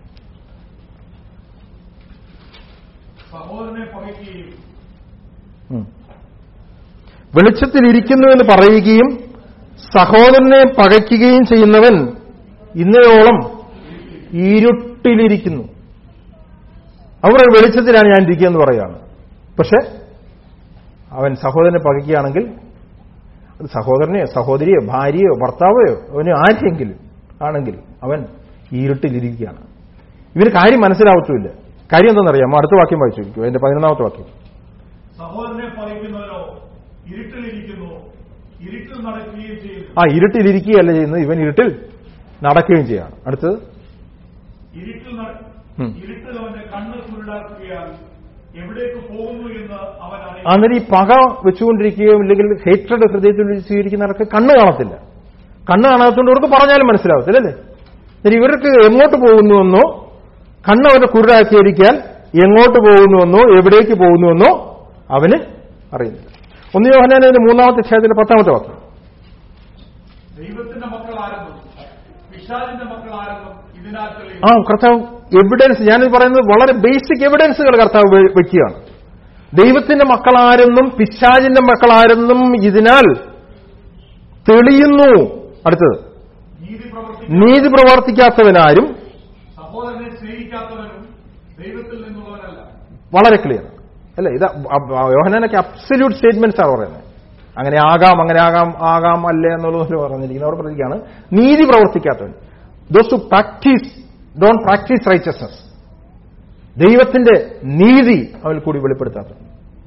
സഹോദരനെ പകയ്ക്കുകയും ഉം. വെളിച്ചത്തിലിരിക്കുന്നുവെന്ന് പറയുകയും സഹോദരനെ പകയ്ക്കുകയും ചെയ്യുന്നവൻ ഇന്നയോളം ഇരുട്ടിലിരിക്കുന്നു അവർ വെളിച്ചത്തിലാണ് ഞാൻ ഇരിക്കുകയെന്ന് പറയുകയാണ് പക്ഷെ അവൻ സഹോദരനെ പകയ്ക്കുകയാണെങ്കിൽ അത് സഹോദരനെയോ സഹോദരിയോ ഭാര്യയോ ഭർത്താവോ അവന് ആരെങ്കിലും ആണെങ്കിൽ അവൻ ഇരുട്ടിലിരിക്കുകയാണ് ഇവന് കാര്യം മനസ്സിലാവത്തുമില്ല കാര്യം എന്താണെന്നറിയാമോ അടുത്ത വാക്യം വായിച്ചു നോക്കൂ എന്റെ പതിനൊന്നാമത്തെ വാക്യം സഹോദരനെ പകയ്ക്കുന്നവനോ ഇരുട്ടിലിരിക്കുന്നു ഇരുട്ടിൽ നടക്കുകയും ചെയ്യുന്നു ആ ഇരുട്ടിലിരിക്കുകയല്ല ചെയ്യുന്നത് ഇവൻ ഇരുട്ടിൽ നടക്കുകയും ചെയ്യാണ് അടുത്തത് ഇരുട്ടിൽ നട- ഉം. ഇരുട്ടിൽ അവന്റെ കണ്ണ് കുരുടാക്കുകയാൽ എവിടേക്ക് പോകുന്നു എന്ന് അവൻ അറിയാം അന്നേരം ഈ പക വെച്ചുകൊണ്ടിരിക്കുകയും ഇല്ലെങ്കിൽ ഹേറ്റഡ് ഹൃദയത്തിൽ സ്വീകരിക്കുന്നവർക്ക് കണ്ണ് കാണത്തില്ല കണ്ണ് കാണാത്തതുകൊണ്ട് ഇവർക്ക് പറഞ്ഞാലും മനസ്സിലാവത്തില്ല അല്ലേ എന്നിട്ട് ഇവർക്ക് എങ്ങോട്ട് പോകുന്നുവെന്നോ കണ്ണ് അവരുടെ കുരുടാക്കിയിരിക്കാൻ എങ്ങോട്ട് പോകുന്നുവെന്നോ എവിടേക്ക് പോകുന്നുവെന്നോ അവന് അറിയുന്നില്ല ഒന്ന് യോഹനാനതിന്റെ മൂന്നാമത്തെ അധ്യായത്തിന്റെ പത്താമത്തെ വാക്യം ദൈവത്തിന്റെ മക്കൾ ആരെന്നും പിശാചിന്റെ മക്കൾ ആരെന്നും ഇതിനാൽ ആ തെളിയും കർത്താവ് എവിഡൻസ് ഞാനിത് പറയുന്നത് വളരെ ബേസിക് എവിഡൻസുകൾ കർത്താവ് വെ- വെക്കുകയാണ് ദൈവത്തിന്റെ മക്കളാരെന്നും പിശാചിന്റെ മക്കളാരെന്നും ഇതിനാൽ തെളിയുന്നു അടുത്തത് നീതി പ്രവർത്തി നീതി പ്രവർത്തിക്കാത്തവനാരും സഹോദരനെ സ്നേഹിക്കാത്തവനും ദൈവത്തിൽ നിന്നുള്ളവരല്ല വളരെ ക്ലിയർ അല്ലേ ഇത് യോഹനനൊക്കെ അബ്സല്യൂട്ട് സ്റ്റേറ്റ്മെന്റ്സ് ആണ് പറയുന്നത് അങ്ങനെ ആകാം അങ്ങനെ ആകാം ആകാം അല്ലേ എന്നുള്ളത് പറഞ്ഞിരിക്കുന്നത് അവിടെ പ്രതിക്കാണ് നീതി പ്രവർത്തിക്കാത്തവൻ those to practise don't practise righteousness ദൈവത്തിന്റെ നീതി അവൽ കൂടി വെളിപ്പെടുത്താത്തവൻ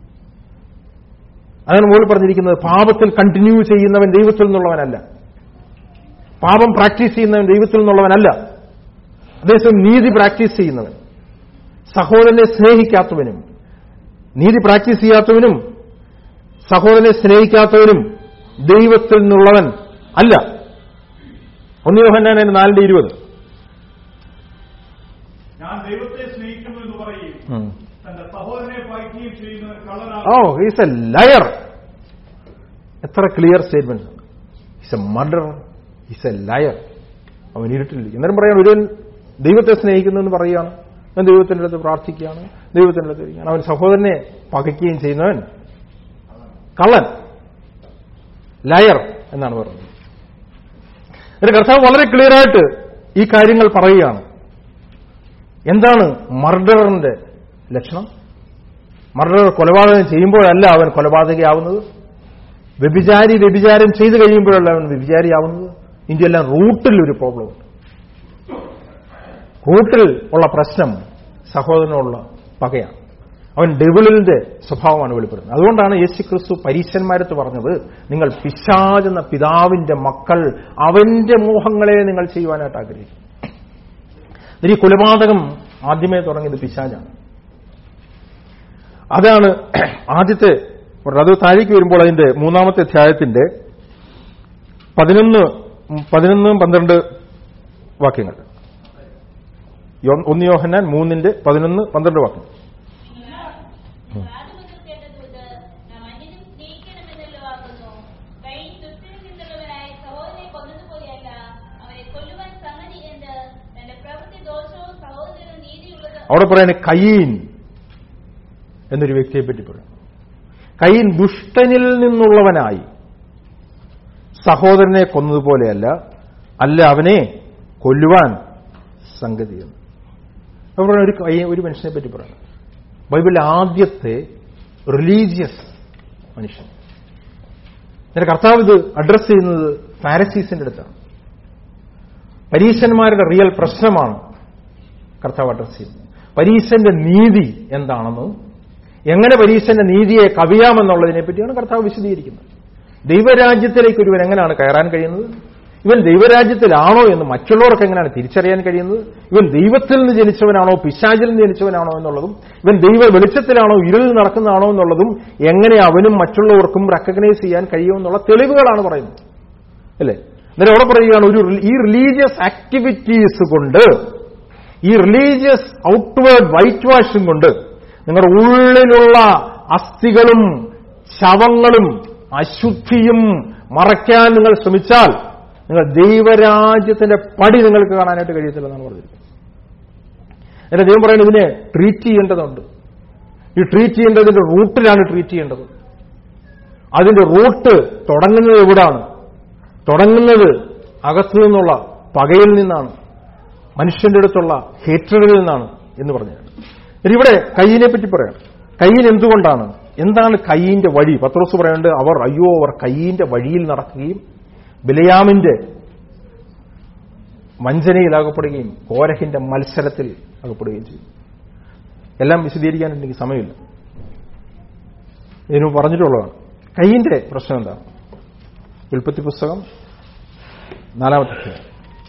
അങ്ങനെ മുകളിൽ പറഞ്ഞിരിക്കുന്നത് പാപത്തിൽ കണ്ടിന്യൂ ചെയ്യുന്നവൻ ദൈവത്തിൽ നിന്നുള്ളവനല്ല പാപം പ്രാക്ടീസ് ചെയ്യുന്നവൻ ദൈവത്തിൽ നിന്നുള്ളവനല്ല അതേസമയം നീതി പ്രാക്ടീസ് ചെയ്യുന്നവൻ സഹോദരനെ സ്നേഹിക്കാത്തവനും നീതി പ്രാക്ടീസ് ചെയ്യാത്തവനും സഹോദരനെ സ്നേഹിക്കാത്തവനും ദൈവത്തിൽ നിന്നുള്ളവൻ അല്ല ഒന്ന് യോഹന്നാൻ നാലിന്റെ ഇരുപത് ഞാൻ ദൈവത്തെ സ്നേഹിക്കുന്നു എന്ന് പറയുകയും തന്റെ സഹോദരനെ പയക്കുകയും ചെയ്യുന്നവൻ ഓ കള്ളനാണ് ഈസ് എ ലയർ എത്ര clear statement is a murder is a liar അവൻ ഇരുട്ടിലിരിക്കും അന്നേരം പറയാൻ ഒരുവൻ ദൈവത്തെ സ്നേഹിക്കുന്നു എന്ന് പറയുകയാണ് അവൻ ദൈവത്തിന്റെ അടുത്ത് പ്രാർത്ഥിക്കുകയാണ് ദൈവത്തിന്റെ അടുത്ത് ഇരിക്കുകയാണ് അവൻ സഹോദരനെ പകയ്ക്കുകയും ചെയ്യുന്നവൻ കള്ളൻ ലയർ എന്നാണ് പറയുന്നത് എന്നിട്ട് കർത്താവ് വളരെ ക്ലിയർ ആയിട്ട് ഈ കാര്യങ്ങൾ പറയുകയാണ് എന്താണ് മർഡറിന്റെ ലക്ഷണം മർഡർ കൊലപാതകം ചെയ്യുമ്പോഴല്ല അവൻ കൊലപാതകയാവുന്നത് വ്യഭിചാരി വ്യഭിചാരം ചെയ്തു കഴിയുമ്പോഴല്ല അവൻ വ്യഭിചാരിയാവുന്നത് ഇന്ത്യയെല്ലാം റൂട്ടിൽ ഒരു പ്രോബ്ലമുണ്ട് റൂട്ടിൽ ഉള്ള പ്രശ്നം സഹോദരനുള്ള പകയാണ് അവൻ ഡെവിളിന്റെ സ്വഭാവമാണ് വെളിപ്പെടുന്നത് അതുകൊണ്ടാണ് യേശു ക്രിസ്തു പരീശന്മാരത്ത് പറഞ്ഞത് നിങ്ങൾ പിശാചെന്ന പിതാവിന്റെ മക്കൾ അവന്റെ മോഹങ്ങളെ നിങ്ങൾ ചെയ്യുവാനായിട്ട് ആഗ്രഹിക്കും എന്നിട്ട് ഈ കൊലപാതകം ആദ്യമേ തുടങ്ങിയത് പിശാചാണ് അതാണ് ആദ്യത്തെ അത് താഴേക്ക് വരുമ്പോൾ അതിന്റെ മൂന്നാമത്തെ അധ്യായത്തിന്റെ പതിനൊന്ന് പതിനൊന്നും പന്ത്രണ്ട് വാക്യങ്ങൾ യോ- ഒന്ന് യോഹന്നാൻ മൂന്നിന്റെ പതിനൊന്ന് പന്ത്രണ്ട് വാക്യം ആദ്യം മുതൽ കേട്ട ദൂത് നാം അന്യനും സ്നേഹിക്കണമെന്നല്ലോ ആകുന്നു കൈ ദുഷ്ടനിൽ നിന്നുള്ളവനായി സഹോദരനെ കൊന്നതുപോലെയല്ല അവനെ കൊല്ലുവാൻ സംഗതി എന്ത് തന്റെ പ്രവൃത്തി ദോഷവും സഹോദരനും നീതിയുള്ളത് അവിടെ പറയാണ് കയ്യീൻ എന്നൊരു വ്യക്തിയെ പറ്റി പറയും കയ്യീൻ ദുഷ്ടനിൽ നിന്നുള്ളവനായി സഹോദരനെ കൊന്നതുപോലെയല്ല അല്ല അവനെ കൊല്ലുവാൻ സംഗതിയെന്ന് അപ്പോൾ ഒരു കയ്യ- ഒരു മനുഷ്യനെ പറ്റി പറയണം ബൈബിളിലെ ആദ്യത്തെ റിലീജിയസ് മനുഷ്യൻ എന്നിട്ട് കർത്താവ് ഇത് അഡ്രസ് ചെയ്യുന്നത് ഫാരസീസിന്റെ അടുത്താണ് പരീശന്മാരുടെ റിയൽ പ്രശ്നമാണ് കർത്താവ് അഡ്രസ് ചെയ്യുന്നത് പരീശന്റെ നീതി എന്താണെന്നും എങ്ങനെ പരീശന്റെ നീതിയെ കവിയാമെന്നുള്ളതിനെ പറ്റിയാണ് കർത്താവ് വിശദീകരിക്കുന്നത് ദൈവരാജ്യത്തിലേക്ക് ഒരുവൻ എങ്ങനെയാണ് കയറാൻ കഴിയുന്നത് ഇവൻ ദൈവരാജ്യത്തിലാണോ എന്ന് മറ്റുള്ളവർക്ക് എങ്ങനെയാണ് തിരിച്ചറിയാൻ കഴിയുന്നത് ഇവൻ ദൈവത്തിൽ നിന്ന് ജനിച്ചവനാണോ പിശാചിൽ നിന്ന് ജനിച്ചവനാണോ എന്നുള്ളതും ഇവൻ ദൈവ വെളിച്ചത്തിലാണോ ഇരുളിൽ നടക്കുന്നതാണോ എന്നുള്ളതും എങ്ങനെ അവനും മറ്റുള്ളവർക്കും റെക്കഗ്നൈസ് ചെയ്യാൻ കഴിയുമെന്നുള്ള തെളിവുകളാണ് പറയുന്നത് അല്ലേ എന്നിട്ട് അവിടെ പറയുകയാണ് ഒരു റി- ഈ റിലീജിയസ് ആക്ടിവിറ്റീസ് കൊണ്ട് ഈ റിലീജിയസ് ഔട്ട്വേർഡ് വൈറ്റ് വാഷും കൊണ്ട് നിങ്ങളുടെ ഉള്ളിലുള്ള അസ്ഥികളും ശവങ്ങളും അശുദ്ധിയും മറയ്ക്കാൻ നിങ്ങൾ ശ്രമിച്ചാൽ നിങ്ങൾ ദൈവരാജ്യത്തിന്റെ പടി നിങ്ങൾക്ക് കാണാനായിട്ട് കഴിയത്തില്ലെന്നാണ് പറഞ്ഞിരിക്കുന്നത് എന്റെ ദൈവം പറയുന്നത് ഇതിനെ ട്രീറ്റ് ചെയ്യേണ്ടതുണ്ട് ഈ ട്രീറ്റ് ചെയ്യേണ്ടതിന്റെ റൂട്ടിലാണ് ട്രീറ്റ് ചെയ്യേണ്ടത് അതിന്റെ റൂട്ട് തുടങ്ങുന്നത് എവിടാണ് തുടങ്ങുന്നത് അകത്തു നിന്നുള്ള പകയിൽ നിന്നാണ് മനുഷ്യന്റെ അടുത്തുള്ള ഹേറ്ററിൽ നിന്നാണ് എന്ന് പറഞ്ഞത് ഇവിടെ കയ്യിനെ പറ്റി പറയാം കയ്യിൽ എന്തുകൊണ്ടാണ് എന്താണ് കയ്യിന്റെ വഴി പത്രോസ് പറയുന്നുണ്ട് അവർ അയ്യോ അവർ കയ്യിന്റെ വഴിയിൽ നടക്കുകയും ബിലയാമിന്റെ വഞ്ചനയിൽ അകപ്പെടുകയും കോരഹിന്റെ മത്സരത്തിൽ അകപ്പെടുകയും ചെയ്യും എല്ലാം വിശദീകരിക്കാൻ എനിക്ക് സമയമില്ല ഇതിനു പറഞ്ഞിട്ടുള്ളതാണ് കയ്യിന്റെ പ്രശ്നം എന്താണ് ഉൽപ്പത്തി പുസ്തകം നാലാമത്തെ അധ്യായം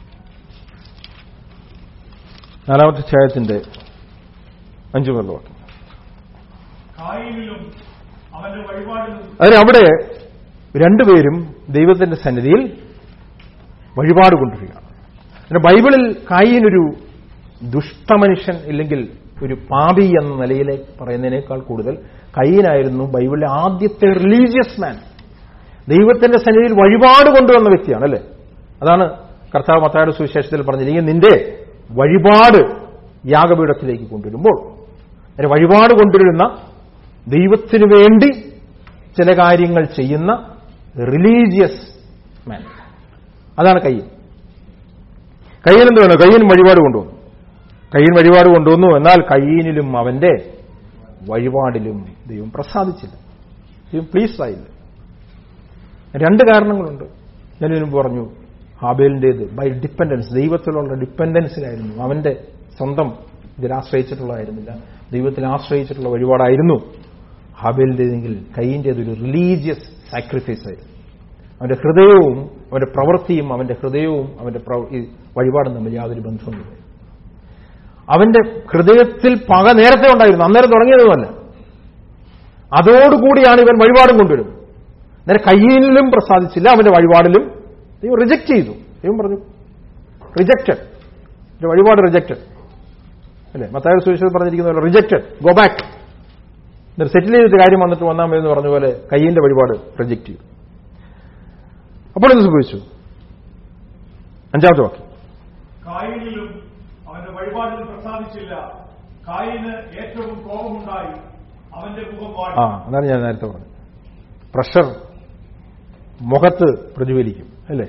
നാലാമത്തെ അധ്യായത്തിന്റെ അഞ്ചു മുതൽ വാക്യം കായിലും അവന്റെ വഴിപാടിലും അതിന് അവിടെ രണ്ടുപേരും ദൈവത്തിന്റെ സന്നിധിയിൽ വഴിപാട് കൊണ്ടുവരികയാണ് പിന്നെ ബൈബിളിൽ കായിനൊരു ദുഷ്ടമനുഷ്യൻ ഇല്ലെങ്കിൽ ഒരു പാപി എന്ന നിലയിലേക്ക് പറയുന്നതിനേക്കാൾ കൂടുതൽ കയ്യനായിരുന്നു ബൈബിളിലെ ആദ്യത്തെ റിലീജിയസ് മാൻ ദൈവത്തിന്റെ സന്നിധിയിൽ വഴിപാട് കൊണ്ടുവന്ന വ്യക്തിയാണ് അല്ലേ അതാണ് കർത്താവ് മത്തായുടെ സുവിശേഷത്തിൽ പറഞ്ഞിരിക്കുന്നത് നിന്റെ വഴിപാട് യാഗപീഠത്തിലേക്ക് കൊണ്ടുവരുമ്പോൾ അതിന് വഴിപാട് കൊണ്ടുവരുന്ന ദൈവത്തിനു വേണ്ടി ചില കാര്യങ്ങൾ ചെയ്യുന്ന റിലീജിയസ് മാൻ അതാണ് കയ്യൻ കയ്യൻ എന്ത് വേണം കയ്യൻ വഴിപാട് കൊണ്ടുവന്നു കയ്യൻ വഴിപാട് കൊണ്ടുവന്നു എന്നാൽ കയ്യനിലും അവന്റെ വഴിപാടിലും ദൈവം പ്രസാദിച്ചില്ല ദൈവം പ്ലീസ് ആയില്ല രണ്ട് കാരണങ്ങളുണ്ട് ഞാൻ ഇതിനു പറഞ്ഞു ഹാബേലിന്റേത് ബൈ ഡിപ്പെൻഡൻസ് ദൈവത്തിലുള്ള ഡിപ്പെൻഡൻസിലായിരുന്നു അവന്റെ സ്വന്തം ഇതിൽ ആശ്രയിച്ചിട്ടുള്ളതായിരുന്നില്ല ദൈവത്തിൽ ആശ്രയിച്ചിട്ടുള്ള വഴിപാടായിരുന്നു ഹാബേലിന്റേതെങ്കിൽ കയ്യിൻ്റേത് ഒരു റിലീജിയസ് സാക്രിഫൈസ് ആയിരുന്നു അവന്റെ ഹൃദയവും അവന്റെ പ്രവൃത്തിയും അവന്റെ ഹൃദയവും അവന്റെ പ്രവ- ഈ വഴിപാടും തമ്മിൽ യാതൊരു ബന്ധവുമില്ല അവന്റെ ഹൃദയത്തിൽ പക നേരത്തെ ഉണ്ടായിരുന്നു അന്നേരം തുടങ്ങിയതുമല്ല അതോടുകൂടിയാണ് ഇവൻ വഴിപാടും കൊണ്ടുവരുന്നത് നേരെ കയ്യിലും പ്രസാദിച്ചില്ല അവന്റെ വഴിപാടിലും ദൈവം റിജക്ട് ചെയ്തു ദൈവം പറഞ്ഞു റിജക്റ്റഡ് വഴിപാട് റിജക്റ്റഡ് അല്ലേ മത്തായ സുവിശേഷം പറഞ്ഞിരിക്കുന്ന പോലെ റിജക്റ്റഡ് ഗോ ബാക്ക് എന്നിട്ട് സെറ്റിൽ ചെയ്തിട്ട് കാര്യം വന്നിട്ട് വന്നാൽ മതി എന്ന് പറഞ്ഞ പോലെ കയ്യിന്റെ വഴിപാട് റിജക്ട് ചെയ്തു അപ്പോൾ എന്ത് സംഭവിച്ചു അഞ്ചാമത്തെ വാക്യം കായിനിലും അവന്റെ വഴിപാടിൽ പ്രസാദിച്ചില്ല കായിന് ഏറ്റവും കോപമുണ്ടായി അവന്റെ മുഖം വാടി ആ അതാണ് ഞാൻ നേരത്തെ പറഞ്ഞത് പ്രഷർ മുഖത്ത് പ്രതിഫലിക്കും അല്ലേ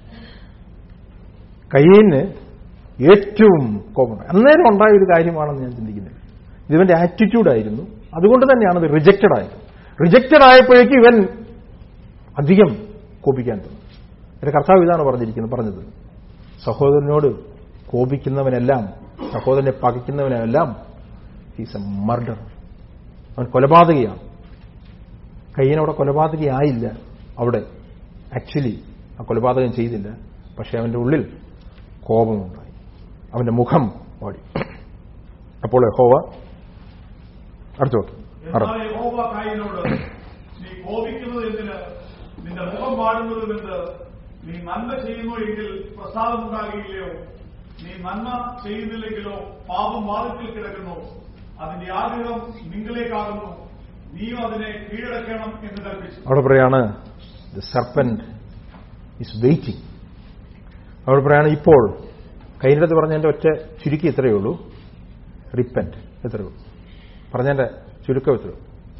കയ്യിന് ഏറ്റവും കോപം അന്നേരം ഉണ്ടായ ഒരു കാര്യമാണെന്ന് ഞാൻ ചിന്തിക്കുന്നില്ല ഇതിവന്റെ ആറ്റിറ്റ്യൂഡായിരുന്നു അതുകൊണ്ട് തന്നെയാണ് ഇത് റിജക്റ്റഡ് ആയത് റിജക്റ്റഡ് ആയപ്പോഴേക്കും ഇവൻ അധികം കോപിക്കാൻ തുടങ്ങി എന്റെ കർത്താവ് ഇതാണ് പറഞ്ഞിരിക്കുന്നത് പറഞ്ഞത് സഹോദരനോട് കോപിക്കുന്നവനെല്ലാം സഹോദരനെ പകയ്ക്കുന്നവനെല്ലാം ഈസ് എ മർഡർ അവൻ കൊലപാതകയാണ് കയ്യനവിടെ കൊലപാതകയായില്ല അവിടെ ആക്ച്വലി ആ കൊലപാതകം ചെയ്തില്ല പക്ഷെ അവന്റെ ഉള്ളിൽ കോപമുണ്ടായി അവന്റെ മുഖം ഓടി അപ്പോൾ ഹോവ അടുത്ത വാക്യം. ആറാം. എന്നാൽ യഹോവ കായിനോട് നീ കോപിക്കുന്നത് എന്തിന് നിന്റെ മുഖം വാടുന്നതും എന്ത് നീ നന്മ ചെയ്യുന്നു എങ്കിൽ പ്രസാദമുണ്ടാകുകയില്ലയോ നീ നന്മ ചെയ്യുന്നില്ലെങ്കിലോ പാപം വാദത്തിൽ കിടക്കുന്നു അതിന്റെ ആഗ്രഹം നിങ്ങളിലേക്കാകുന്നു നീയും അതിനെ കീഴടക്കണം എന്ന് കൽപ്പിച്ചു അവിടെ പറയാണ് ദ സർപ്പന്റ് ഇസ് വെയിറ്റിംഗ് അവിടെ പറയാണ് ഇപ്പോൾ കയ്യിൻ്റെ പറഞ്ഞതിന്റെ ഒറ്റ ചുരുക്കി ഇത്രയേ ഉള്ളൂ റിപ്പന്റ് എത്രയേ ഉള്ളൂ പറഞ്ഞതിന്റെ ചുരുക്കം എത്രയേ ഉള്ളൂ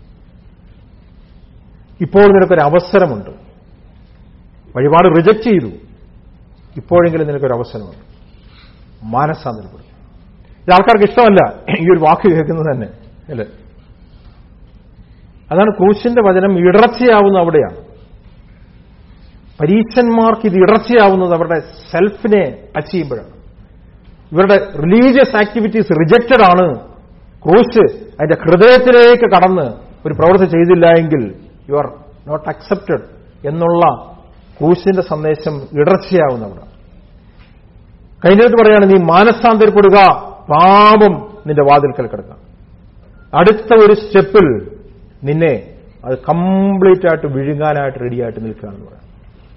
ഇപ്പോൾ നിനക്കൊരു അവസരമുണ്ട് വഴിപാട് റിജക്റ്റ് ചെയ്തു ഇപ്പോഴെങ്കിലും നിനക്കൊരു അവസരമുണ്ട് മാനസാന്തരപ്പെടും ഇത് ആൾക്കാർക്ക് ഇഷ്ടമല്ല ഈ ഒരു വാക്ക് കേൾക്കുന്നത് തന്നെ അല്ലേ അതാണ് ക്രൂശിന്റെ വചനം ഇടർച്ചയാവുന്ന അവിടെയാണ് പരീക്ഷന്മാർക്ക് ഇത് ഇടർച്ചയാവുന്നത് അവരുടെ സെൽഫിനെ ടച്ച് ചെയ്യുമ്പോഴാണ് ഇവരുടെ റിലീജിയസ് ആക്ടിവിറ്റീസ് റിജക്റ്റഡ് ആണ് ക്രൂശ് അതിന്റെ ഹൃദയത്തിലേക്ക് കടന്ന് ഒരു പ്രവൃത്തി ചെയ്തില്ല എങ്കിൽ യു ആർ നോട്ട് അക്സെപ്റ്റഡ് എന്നുള്ള ക്രൂശിന്റെ സന്ദേശം ഇടർച്ചയാവുന്നവിടെ കഴിഞ്ഞിട്ട് പറയാണ് നീ മാനസാന്തരപ്പെടുക പാപം നിന്റെ വാതിൽക്കൽ കിടക്കാം അടുത്ത ഒരു സ്റ്റെപ്പിൽ നിന്നെ അത് കംപ്ലീറ്റ് ആയിട്ട് വിഴുങ്ങാനായിട്ട് റെഡിയായിട്ട് നിൽക്കുകയാണെന്ന് പറയാം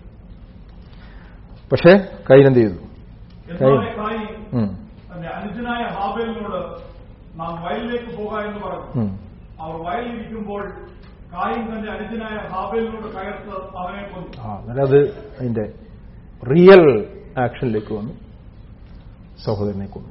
പക്ഷേ കൈനെന്ത് ചെയ്തു എന്നാൽ കായി ഉം, തന്റെ അനുജനായ ഹാബേലിനോട് നാം വയലിലേക്ക് പോക എന്ന് പറഞ്ഞു ഉം. അവർ വയലിലിരിക്കുമ്പോൾ കായും തന്റെ അനുജനായ ഹാബേലിനോട് കയർത്ത് അവനെ കൊന്നു ആ അന്നേരം അത് അതിന്റെ റിയൽ ആക്ഷനിലേക്ക് വന്നു സഹോദരനെ കൊന്നു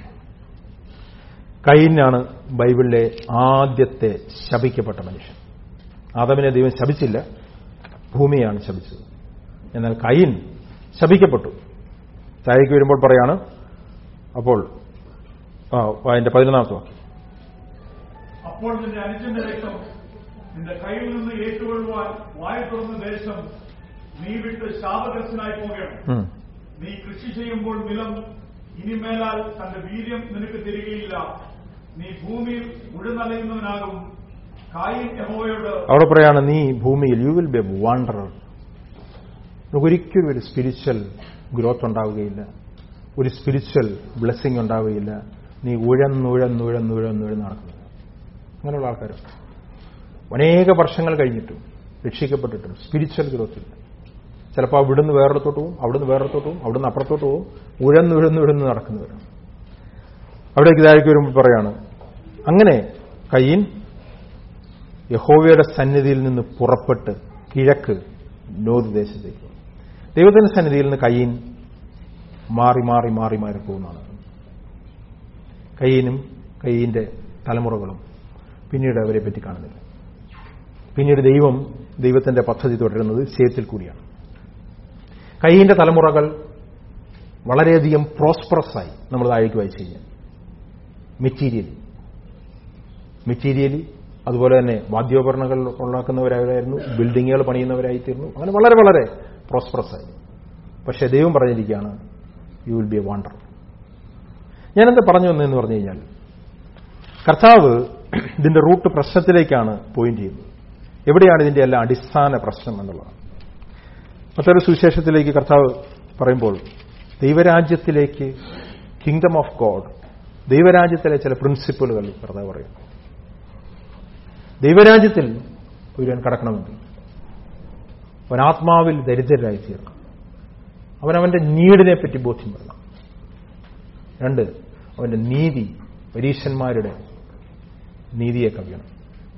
കൈനാണ് ബൈബിളിലെ ആദ്യത്തെ ശപിക്കപ്പെട്ട മനുഷ്യൻ ആദമിനെ ദൈവം ശപിച്ചില്ല ഭൂമിയാണ് ശപിച്ചത് എന്നാൽ കൈൻ ശപിക്കപ്പെട്ടു താഴേക്ക് വരുമ്പോൾ പറയാണ് അപ്പോൾ ആ അതിന്റെ പതിനൊന്നാമത്തെ വാക്യം അപ്പോൾ നിന്റെ അനുജന്റെ രക്തം നിന്റെ കയ്യിൽ നിന്ന് ഏറ്റുകൊള്ളുവാൻ വായ തുറന്ന ദേശം നീ വിട്ട് ശാപഗ്രസ്തനായി പോകണം ഉം. നീ കൃഷി ചെയ്യുമ്പോൾ നിലം ഇനിമേലാൽ തന്റെ വീര്യം നിനക്ക് തരികയില്ല നീ ഭൂമിയിൽ ഉഴുന്നലയുന്നവനാകും കായിൻ യഹോവയോട് അവിടെ പറയാണ് നീ ഭൂമിയിൽ you will be a wanderer ഒരിക്കലും ഒരു സ്പിരിച്വൽ ഗ്രോത്ത് ഉണ്ടാവുകയില്ല ഒരു സ്പിരിച്വൽ ബ്ലെസ്സിങ് ഉണ്ടാവുകയില്ല നീ ഉഴന്നുഴന്നുഴന്നുഴന്നുഴന്ന് നടക്കുന്നത് അങ്ങനെയുള്ള ആൾക്കാരുണ്ട് അനേക വർഷങ്ങൾ കഴിഞ്ഞിട്ടും രക്ഷിക്കപ്പെട്ടിട്ടും സ്പിരിച്വൽ ഗ്രോത്ത് ഇല്ല ചിലപ്പോൾ അവിടുന്ന് വേറെടുത്തോട്ട് പോകും അവിടുന്ന് വേറെടുത്തോട്ട് പോകും അവിടുന്ന് അപ്പുറത്തോട്ട് പോകും ഉഴന്നുഴന്നുഴന്ന് നടക്കുന്നവരാണ് അവിടേക്ക് ഇതായിരിക്കും വരുമ്പോൾ പറയാണ് അങ്ങനെ കയ്യൻ യഹോവയുടെ സന്നിധിയിൽ നിന്ന് പുറപ്പെട്ട് കിഴക്ക് നോദ് ദേശത്തേക്ക് വന്നു. ദൈവത്തിന്റെ സന്നിധിയിൽ നിന്ന് കയ്യൻ മാറി മാറി മാറി മാറി പോകുന്നതാണ് കയ്യനും കയ്യന്റെ തലമുറകളും പിന്നീട് അവരെ പറ്റി കാണുന്നില്ല പിന്നീട് ദൈവം ദൈവത്തിന്റെ പദ്ധതി തുടരുന്നത് ശേത്തിൽ കൂടിയാണ് കൈയിന്റെ തലമുറകൾ വളരെയധികം പ്രോസ്പറസ് ആയി നമ്മൾ താഴേക്ക് വായിച്ചു കഴിഞ്ഞാൽ മെറ്റീരിയലി മെറ്റീരിയലി അതുപോലെ തന്നെ വാദ്യോപകരണങ്ങൾ ഉണ്ടാക്കുന്നവരായിരുന്നു ബിൽഡിങ്ങുകൾ പണിയുന്നവരായിത്തീർന്നു അങ്ങനെ വളരെ വളരെ പ്രോസ്പറസ് ആയി പക്ഷേ ദൈവം പറഞ്ഞിരിക്കുകയാണ് you will be a wander ഞാനെന്താ പറഞ്ഞു വന്നതെന്ന് പറഞ്ഞു കഴിഞ്ഞാൽ കർത്താവ് ഇതിന്റെ റൂട്ട് പ്രശ്നത്തിലേക്കാണ് പോയിന്റ് ചെയ്യുന്നത് എവിടെയാണ് ഇതിന്റെ എല്ലാം അടിസ്ഥാന പ്രശ്നം എന്നുള്ളത് മറ്റൊരു സുവിശേഷത്തിലേക്ക് കർത്താവ് പറയുമ്പോൾ ദൈവരാജ്യത്തിലേക്ക് കിങ്ഡം ഓഫ് ഗോഡ് ദൈവരാജ്യത്തിലെ ചില പ്രിൻസിപ്പിളുകൾ കർത്താവ് പറയും ദൈവരാജ്യത്തിൽ ഒരുവൻ കടക്കണമെങ്കിൽ അവൻ ആത്മാവിൽ ദരിദ്രരായി തീർക്കണം അവൻ അവന്റെ നീടിനെ പറ്റി ബോധ്യം വരണം രണ്ട് അവന്റെ നീതി പരീശന്മാരുടെ നീതിയെ കവിയണം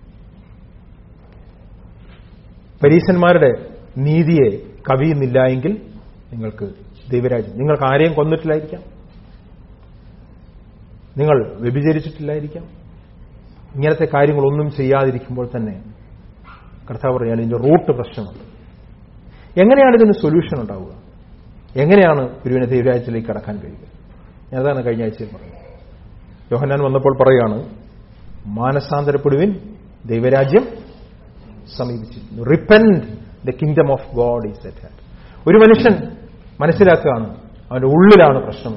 പരീശന്മാരുടെ നീതിയെ കവിയുന്നില്ല എങ്കിൽ നിങ്ങൾക്ക് ദൈവരാജ്യം നിങ്ങൾക്ക് ആരെയും കൊന്നിട്ടില്ലായിരിക്കാം നിങ്ങൾ വ്യഭിചരിച്ചിട്ടില്ലായിരിക്കാം ഇങ്ങനത്തെ കാര്യങ്ങളൊന്നും ചെയ്യാതിരിക്കുമ്പോൾ തന്നെ കർത്താവ് പറയാൻ ഇതിന്റെ റൂട്ട് പ്രശ്നമുണ്ട് എങ്ങനെയാണ് ഇതിന് സൊല്യൂഷൻ ഉണ്ടാവുക എങ്ങനെയാണ് ഗുരുവിനെ ദൈവരാജ്യത്തിലേക്ക് കടക്കാൻ കഴിയുക ഞാൻ അതാണ് കഴിഞ്ഞ ആഴ്ചയിൽ പറഞ്ഞത് യോഹന്നാൻ വന്നപ്പോൾ പറയാണ് മാനസാന്തരപ്പെടുവിൻ ദൈവരാജ്യം സമീപിച്ചിരിക്കുന്നു repent the kingdom of God is at hand ഒരു മനുഷ്യൻ മനസ്സിലാക്കുകയാണ് അവന്റെ ഉള്ളിലാണ് പ്രശ്നം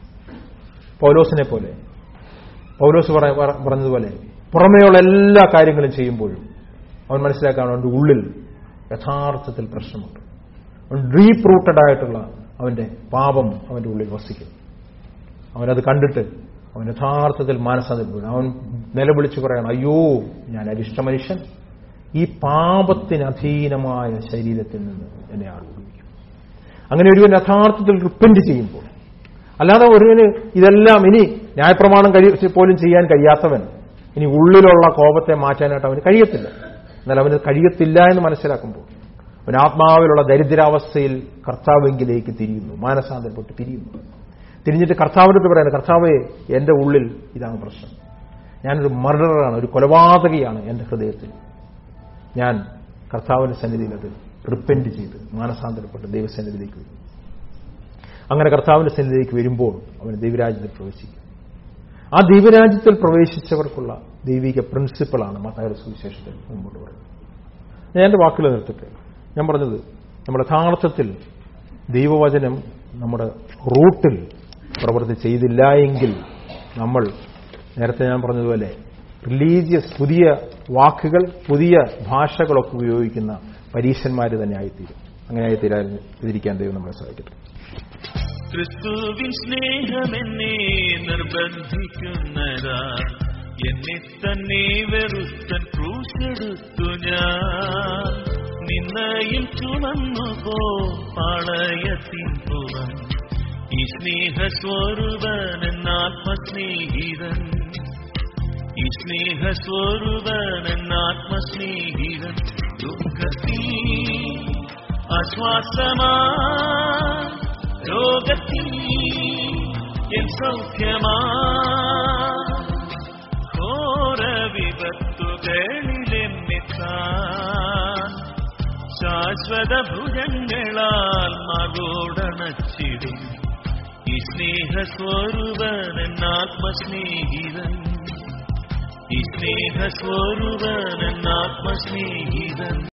പൗലോസിനെ പോലെ പൗലോസ് പറ- പറ- പറഞ്ഞതുപോലെ പുറമേയുള്ള എല്ലാ കാര്യങ്ങളും ചെയ്യുമ്പോഴും അവൻ മനസ്സിലാക്കുകയാണ് അവന്റെ ഉള്ളിൽ യഥാർത്ഥത്തിൽ പ്രശ്നമുണ്ട് അവൻ ഡീപ്പ് റൂട്ടഡ് ആയിട്ടുള്ള അവന്റെ പാപം അവന്റെ ഉള്ളിൽ വസിക്കും അവനത് കണ്ടിട്ട് അവൻ യഥാർത്ഥത്തിൽ മാനസാന്തരപ്പെടും അവൻ നിലവിളിച്ചു പറയണം അയ്യോ ഞാൻ അരിഷ്ട മനുഷ്യൻ ഈ പാപത്തിന് അധീനമായ ശരീരത്തിൽ നിന്ന് എന്നെ ആൾ വിടുവിക്കും അങ്ങനെ ഒരുവൻ യഥാർത്ഥത്തിൽ റിപ്പൻറ്റ് ചെയ്യുമ്പോൾ അല്ലാതെ ഒരുവന് ഇതെല്ലാം ഇനി ന്യായപ്രമാണം കഴി പോലും ചെയ്യാൻ കഴിയാത്തവൻ ഇനി ഉള്ളിലുള്ള കോപത്തെ മാറ്റാനായിട്ട് അവന് കഴിയത്തില്ല എന്നാൽ അവന് കഴിയത്തില്ല എന്ന് മനസ്സിലാക്കുമ്പോൾ അവൻ ആത്മാവിലുള്ള ദരിദ്രാവസ്ഥയിൽ കർത്താവെങ്കിലേക്ക് തിരിയുന്നു മാനസാന്തരപ്പെട്ട് തിരിയുന്നു തിരിഞ്ഞിട്ട് കർത്താവിനടുത്ത് പറയുന്നത് കർത്താവെ എന്റെ ഉള്ളിൽ ഇതാണ് പ്രശ്നം ഞാനൊരു മർഡറാണ് ഒരു കൊലപാതകയാണ് എന്റെ ഹൃദയത്തിൽ ഞാൻ കർത്താവിന്റെ സന്നിധിയിൽ അത് റിപ്പൻറ്റ് ചെയ്ത് മാനസാന്തരപ്പെട്ട് ദൈവസന്നിധിയിലേക്ക് വരും അങ്ങനെ കർത്താവിന്റെ സന്നിധിയിലേക്ക് വരുമ്പോൾ അവന് ദൈവരാജ്യത്തിൽ പ്രവേശിക്കും ആ ദൈവരാജ്യത്തിൽ പ്രവേശിച്ചവർക്കുള്ള ദൈവിക പ്രിൻസിപ്പിളാണ് മത്തായുടെ സുവിശേഷത്തിൽ മുമ്പോട്ട് പറയുന്നത് ഞാൻ എന്റെ വാക്കുകൾ നിർത്തട്ടെ ഞാൻ പറഞ്ഞത് നമ്മുടെ യഥാർത്ഥത്തിൽ ദൈവവചനം നമ്മുടെ റൂട്ടിൽ പ്രവൃത്തി ചെയ്തില്ല എങ്കിൽ നമ്മൾ നേരത്തെ ഞാൻ പറഞ്ഞതുപോലെ റിലീജിയസ് പുതിയ വാക്കുകൾ പുതിയ ഭാഷകളൊക്കെ ഉപയോഗിക്കുന്ന പരീക്ഷന്മാർ തന്നെ ആയിത്തീരും അങ്ങനെ ആയിത്തീരാതിരിക്കാൻ ദൈവം നമ്മളെ സഹായിക്കട്ടെ ക്രിസ്തുവിൻ സ്നേഹമെന്നെ നിർബന്ധിക്കുന്നതാ എന്നെ തന്നെ വെറുത്തൻ ക്രൂശെടുത്തു ഞാൻ നിന്നയും ചുമന്നു പോ പാളയത്തിൻ പുറം ഈ സ്നേഹസ്വരൂപൻ എന്നാത്മസ്നേഹിതൻ ഈ സ്നേഹസ്വരൂപൻ എന്നാത്മസ്നേഹിതൻ ദുഃഖത്തിൽ ആശ്വാസമാ രോഗത്തിൽ എൻ സൗഖ്യമാ ഘോര വിപത്തുകളിലെന്നിത്താൻ ശാശ്വത ഭുജങ്ങളാൽ മകോടണച്ചിടും ഈ സ്നേഹസ്വരൂപൻ എന്നാത്മസ്നേഹിതൻ ഈ സ്നേഹസ്വരൂപൻ എന്നാത്മസ്നേഹിതൻ